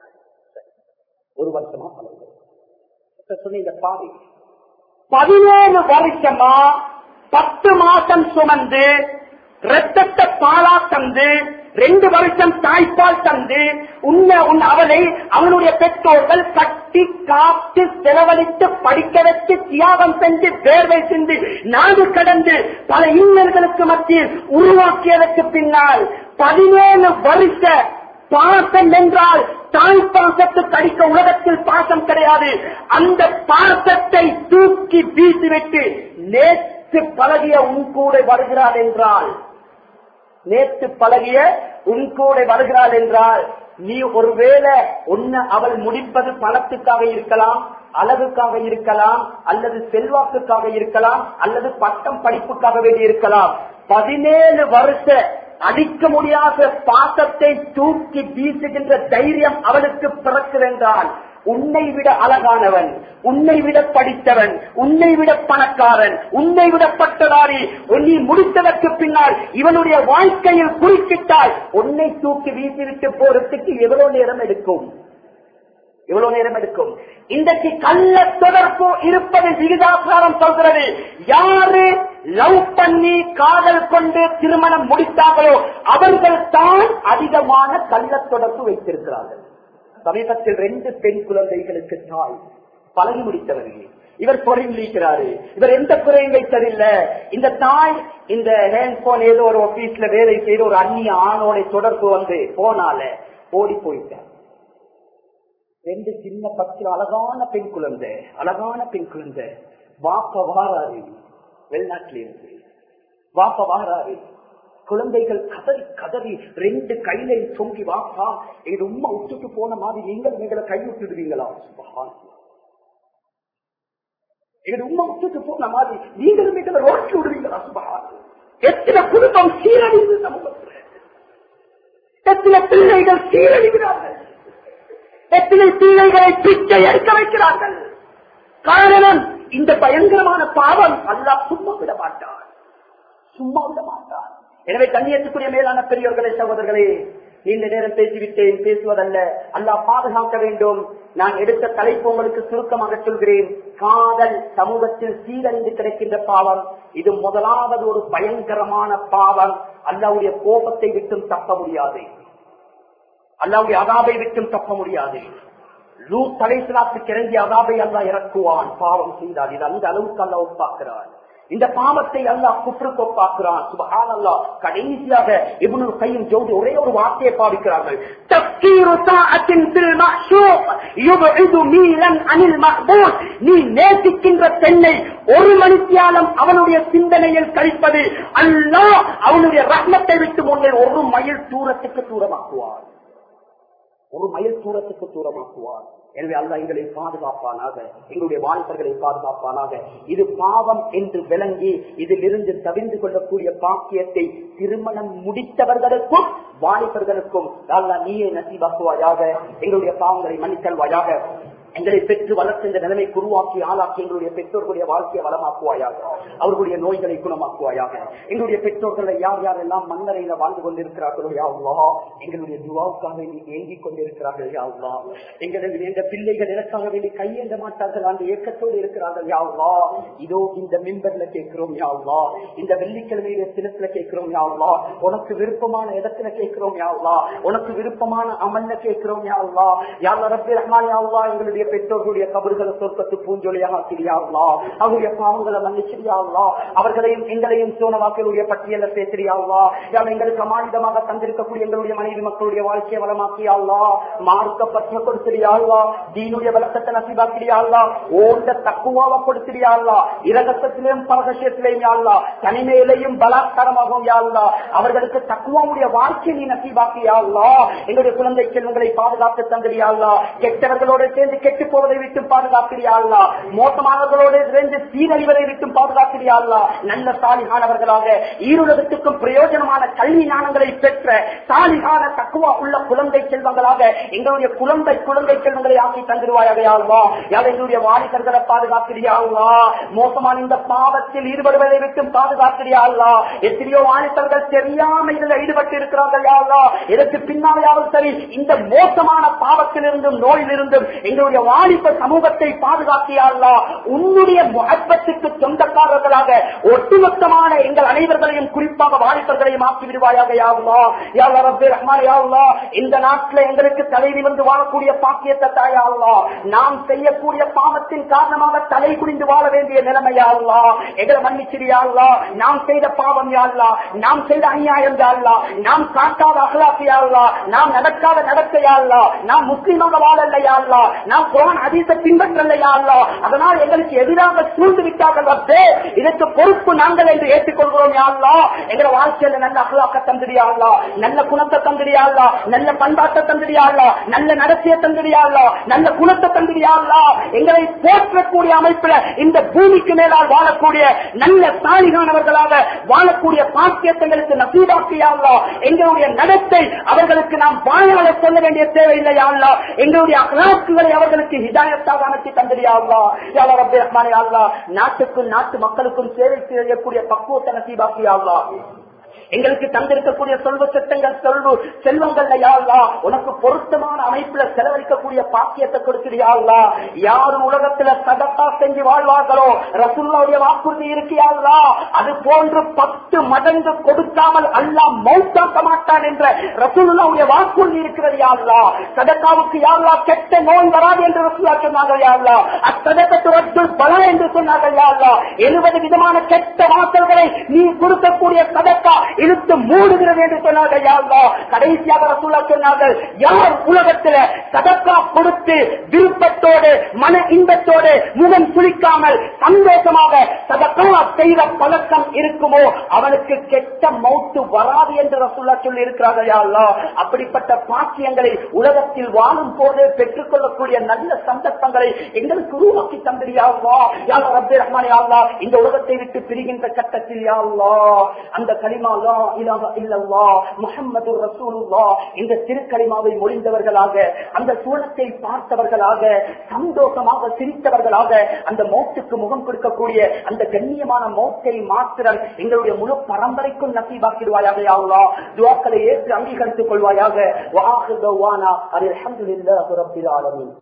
ஒரு வருஷமா பழகுற சொன்ன பாவி பதினேழு வருஷமா பத்து மாசம் சுமந்து ரத்தத்தை பாலா தந்து ரெண்டு வருஷம் தாய்ப்பால் தந்து உன்னை உன் அவளை அவனுடைய பெற்றோர்கள் கட்டி காத்து செலவழித்து படிக்க வச்சு தியாகம் செஞ்சு வேர்வை சிந்து நாடு கடந்து பல இன்னல்களுக்கு மத்தியில் உருவாக்கியதற்கு பின்னால் பதினேழு வருஷ பாசம் என்றால் தாய் பாசத்துக்கு அடிக்க உலகத்தில் பாசம் கிடையாது அந்த பாசத்தை தூக்கி வீசிவிட்டு நேற்று பழகிய உன் கூட வருகிறாள் என்றால் நேற்று பழகிய உன் கூட வருகிறாள் என்றால் நீ ஒருவேளை உன்னை அவள் முடிப்பது பணத்துக்காக இருக்கலாம் அழகுக்காக இருக்கலாம் அல்லது செல்வாக்குக்காக இருக்கலாம் அல்லது பட்டம் படிப்புக்காக வேண்டி இருக்கலாம் பதினேழு வருஷ அடிக்க முடியாத பாசத்தை தூக்கி வீசுகின்ற தைரியம் அவனுக்கு பிறக்குதென்றால் உன்னை விட அழகானவன் உன்னை விட படித்தவன் உன்னை விட பணக்காரன் உன்னை விட பட்டதாரி நீ முடித்ததற்கு பின்னால் இவனுடைய வாழ்க்கையில் குறுக்கிட்டால் உன்னை தூக்கி வீசிவிட்டு போறதுக்கு எவ்வளவு நேரம் எடுக்கும் எவ்வளவு நேரம் எடுக்கும் இன்றைக்கு கள்ள தொடர்பு இருப்பது விகிதாசாரம் சொல்கிறது யாரு லவ் பண்ணி காதல் கொண்டு திருமணம் முடித்தார்களோ அவர்கள் தான் அதிகமான கள்ள தொடர்பு வைத்திருக்கிறார்கள் சமீபத்தில் ரெண்டு பெண் குழந்தைகளுக்கு தாய் பழகி முடித்தவர்கள் இவர் பொறிஞ்சிருக்கிறாரு இவர் எந்த குறையும் வைத்ததில்லை இந்த தாய் இந்த ஹேண்ட்போன் ஏதோ ஒரு ஆபீஸ்ல வேலை செய்து ஒரு அந்நிய ஆணோட தொடர்பு வந்து போனால ஓடி போயிட்டார் ரெண்டு சின்ன பத்து அழகான பெண் குழந்தை அழகான பெண் குழந்தை வாப்ப வாராரு வெளிநாட்டில இருந்து வாப்ப வாராரு குழந்தைகள் கதறி கதறி ரெண்டு கையில தொங்கி வாப்பா எங்க உண்மை விட்டுட்டு போன மாதிரி நீங்கள் எங்களை கை விட்டுடுவீங்களா சுபஹான் எங்க உண்மை விட்டுட்டு போன மாதிரி நீங்களும் எங்களை ரோட்ல விடுவீங்களா சுபஹான் எத்தனை குடும்பம் சீரழிவு சமூகத்தில் எத்தனை பிள்ளைகள் சீரழிகிறார்கள் எத்தனை பிள்ளைகளை பிச்சை எடுக்க வைக்கிறார்கள் காரணம் இந்த பயங்கரமான பாவம் அல்லா சும்மா விட மாட்டான் சும்மா விட மாட்டான் எனவே கண்ணியத்துக்குரிய மேலான பெரியவர்களே சகோதரர்களே நீண்ட நேரம் பேசிவிட்டேன் பேசுவதல்ல அல்லா பாதுகாக்க வேண்டும் நான் எடுத்த தலைப்பு உங்களுக்கு சுருக்கமாக சொல்கிறேன் காதல் சமூகத்தில் சீரழிந்து கிடைக்கின்ற பாவம் இது முதலாவது ஒரு பயங்கரமான பாவம் அல்லாவுடைய கோபத்தை விட்டும் தப்ப முடியாது அல்லாவுடைய அதாபை விட்டும் தப்ப முடியாது லூ தலைசலாத்துக்கு இறங்கி அதாபை அல்லா இறக்குவான் பாவம் செய்தால் இது அந்த அளவுக்கு அல்லா ஒப்பாக்குறான் இந்த பாவத்தை அல்லாஹ் குற்றுக்கு ஒப்பாக்குறான் சுபஹான் அல்லா கடைசியாக இவனு கையும் ஜோதி ஒரே ஒரு வார்த்தையை பாவிக்கிறார்கள் தப்கீரு சாஅத்தின் பில் மஹ்ஷூக் யுப்இது மீலன் அனில் மஹ்பூஸ் நீ நேசிக்கின்ற பெண்ணை ஒரு மணித்தியாலம் அவனுடைய சிந்தனையில் கழிப்பது அல்லாஹ் அவனுடைய ரத்னத்தை விட்டு முன்னே ஒரு மைல் தூரத்துக்கு தூரமாக்குவான் ஒரு மைல் தூரத்துக்கு தூரமாக்குவார் எனவே அல்ல எங்களை பாதுகாப்பானாக எங்களுடைய வாலிபர்களை பாதுகாப்பானாக இது பாவம் என்று விளங்கி இதிலிருந்து தவிர்ந்து கொள்ளக்கூடிய பாக்கியத்தை திருமணம் முடித்தவர்களுக்கும் வாலிபர்களுக்கும் அல்ல நீயே நசிவாக்குவாயாக எங்களுடைய பாவங்களை மன்னித்தல்வாயாக எங்களை பெற்று வளர்த்த இந்த நிலைமை உருவாக்கி ஆளாக்கி எங்களுடைய பெற்றோர்களுடைய வாழ்க்கையை வளமாக்குவாயாக அவர்களுடைய நோய்களை குணமாக்குவாயாக எங்களுடைய பெற்றோர்களை யார் யாரெல்லாம் மன்னரையில வாழ்ந்து கொண்டிருக்கிறார்களோ யாவ்லா எங்களுடைய துவாவுக்காக வேண்டி ஏங்கிக் கொண்டிருக்கிறார்கள் யாவ்லா எங்களுடைய எங்க பிள்ளைகள் எனக்காக வேண்டி கையேந்த மாட்டார்கள் அந்த ஏக்கத்தோடு இருக்கிறார்கள் யாவ்லா இதோ இந்த மிம்பர்ல கேட்கிறோம் யாவ்லா இந்த வெள்ளிக்கிழமையில சிலத்துல கேட்கிறோம் யாவ்லா உனக்கு விருப்பமான இடத்துல கேட்கிறோம் யாவ்லா உனக்கு விருப்பமான அமல்ல கேட்கிறோம் யாவ்லா யார் ரப்பி ரஹ்மான் யாவ்லா எங்களுடைய பெற்றோர்களுடைய கபர்களை சொர்க்கத்து பூஞ்சொலியாக ஆக்கிறியாவ்லா அவருடைய பாவங்களை மன்னிச்சிரியாவ்லா அவர்களையும் எங்களையும் சோனவாக்களுடைய பட்டியல சேர்த்திரியாவ்லா யார் எங்களுக்கு அமானிதமாக தந்திருக்கக்கூடிய எங்களுடைய மனைவி மக்களுடைய வாழ்க்கையை வளமாக்கியாவ்லா மார்க்க பற்ற கொடுத்திரியாவ்லா தீனுடைய வழக்கத்தை நசிபாக்கிறியாவ்லா ஓண்ட தக்குவாவை கொடுத்திரியாவ்லா இரகத்திலையும் பரகசியத்திலையும் யாழ்லா தனிமையிலையும் பலாத்காரமாகவும் யாழ்லா அவர்களுக்கு தக்குவாவுடைய வாழ்க்கை நீ நசிபாக்கியாவ்லா எங்களுடைய குழந்தை செல்வங்களை பாதுகாத்து தந்திரியாவ்லா கெட்டவர்களோடு சேர்ந்து கெட்டு போவதை விட்டு பாதுகாக்கிறியாள்லா மோசமானவர்களோடு இருந்து சீரழிவதை விட்டு பாதுகாக்கிறியாள்லா நல்ல சாலிகானவர்களாக ஈருலகத்துக்கும் பிரயோஜனமான கல்வி ஞானங்களை பெற்ற சாலிகான தக்குவா உள்ள குழந்தை செல்வங்களாக எங்களுடைய குழந்தை குழந்தை செல்வங்களை ஆக்கி தந்துருவாயாக யாழ்வா யார் எங்களுடைய வாலிபர்களை பாதுகாக்கிறியாள்வா மோசமான இந்த பாவத்தில் ஈடுபடுவதை விட்டு பாதுகாக்கிறியாள்வா எத்தனையோ வாலிபர்கள் தெரியாம இதுல ஈடுபட்டு இருக்கிறார்கள் யாழ்வா இதற்கு பின்னாலேயாவது சரி இந்த மோசமான பாவத்திலிருந்தும் நோயிலிருந்தும் எங்களுடைய வாலிப சமூகத்தை பாதுகாக்கியாள்லா உன்னுடைய முகப்பத்துக்கு சொந்தக்காரர்களாக ஒட்டுமொத்தமான எங்கள் அனைவர்களையும் குறிப்பாக வாலிபர்களையும் ஆக்கி விடுவாயாக யாவுலா யாவ் ரப்பே ரஹ்மான் யாவுலா இந்த நாட்டில் எங்களுக்கு தலைவி வந்து வாழக்கூடிய பாக்கியத்தை தாயாவுலா நாம் செய்யக்கூடிய பாவத்தின் காரணமாக தலை குடிந்து வாழ வேண்டிய நிலைமையாவுலா எங்களை மன்னிச்சிரியாவுலா நாம் செய்த பாவம் யாழ்லா நாம் செய்த அநியாயம் யாழ்லா நாம் காட்டாத அகலாக்கியாள்லா நாம் நடக்காத நடக்கையாள்லா நாம் முஸ்லிமாக வாழலையாள்லா நாம் குரான் அதீச பின்பற்றலையாள்லா அதனால் எங்களுக்கு எதிராக சூழ்ந்து விட்டார்கள் ரப்பே இதற்கு பொறுப்பு நாங்கள் என்று ஏற்றுக்கொள்கிறோம் யாழ்லா எங்க வாழ்க்கையில நல்ல அகலாக்க தந்திரியாள்லா நல்ல குணத்தை தந்திரியாள்லா நல்ல பண்பாட்டை தந்திரியாள்லா நல்ல நடத்தையை தந்திரியாள்லா நல்ல குணத்தை தந்திரியாள்லா எங்களை போற்றக்கூடிய அமைப்புல இந்த பூமிக்கு மேலால் வாழக்கூடிய நல்ல சாலிகானவர்களாக வாழக்கூடிய பாக்கியத்தங்களுக்கு நசீபாக்கியாள்லா எங்களுடைய நடத்தை அவர்களுக்கு நாம் வாயால சொல்ல வேண்டிய தேவையில்லையாள்லா எங்களுடைய அகலாக்குகளை அவர்களுக்கு ஹிதாயத்தாக அமைத்து தந்திரியாள்லா யாவா ரப்பே ரஹ்மானே அல்லா நாட்டுக்கும் நாட்டு மக்களுக்கும் சேவை செய்யக்கூடிய பக்குவத்தை நசீபாக்கியாள்லா எங்களுக்கு தந்திருக்கக்கூடிய சொல்வ சட்டங்கள் சொல்வு செல்வங்கள் யாழ்லா உனக்கு பொருத்தமான அமைப்புல செலவழிக்கக்கூடிய பாக்கியத்தை கொடுக்கிறியாள்லா யாரு உலகத்துல சதத்தா செஞ்சு வாழ்வார்களோ ரசுல்லாவுடைய வாக்குறுதி இருக்கியாள்லா அது போன்று பத்து மடங்கு கொடுக்காமல் அல்லா மௌத்தாக்க மாட்டான் என்ற ரசூல்லாவுடைய வாக்குறுதி இருக்கிறது யாழ்லா சதக்காவுக்கு யாழ்லா கெட்ட நோய் வராது என்று ரசூல்லா சொன்னார்கள் யாழ்லா அச்சதக்கத்து ரத்து பல என்று சொன்னார்கள் யாழ்லா எழுபது விதமான கெட்ட வாசல்களை நீ கொடுக்கக்கூடிய சதக்கா இழுத்து மூடுகிறது என்று சொன்னார்கள் யாழ்லா கடைசியாக ரசூல்லா சொன்னார்கள் யார் உலகத்துல சதக்கா கொடுத்து விருப்பத்தோடு மன இன்பத்தோடு முகம் சுளிக்காமல் சந்தோஷமாக சதக்கா செய்த பழக்கம் இருக்குமோ அவனுக்கு கெட்ட மௌத்து வராது என்று ரசூல்லா சொல்லி இருக்கிறார்கள் யாழ்லா அப்படிப்பட்ட பாக்கியங்களை உலகத்தில் வாழும் போது பெற்றுக் கொள்ளக்கூடிய நல்ல சந்தர்ப்பங்களை எங்களுக்கு உருவாக்கி தந்திரியாவா யாழ் ரப்பே ரஹ்மான் யாழ்லா இந்த உலகத்தை விட்டு பிரிகின்ற கட்டத்தில் யாழ்லா அந்த கலிமா லா இலாஹ இல்லல்லா முஹம்மது ரசூலுல்லா இந்த திருக்கலிமாவை மொழிந்தவர்களாக அந்த சூழத்தை பார்த்தவர்களாக சந்தோஷமாக சிரித்தவர்களாக அந்த மௌத்துக்கு முகம் கொடுக்கக்கூடிய அந்த கண்ணியமான மௌத்தை மாத்திரம் எங்களுடைய முழு பரம்பரைக்கும் நசீபாக்கிடுவாயாக யாவுலா துவாக்களை ஏற்று அங்கீகரித்துக் கொள்வாயாக வாஹு தவானா அது அல்ஹம்துலில்லாஹி ரப்பில் ஆலமீன்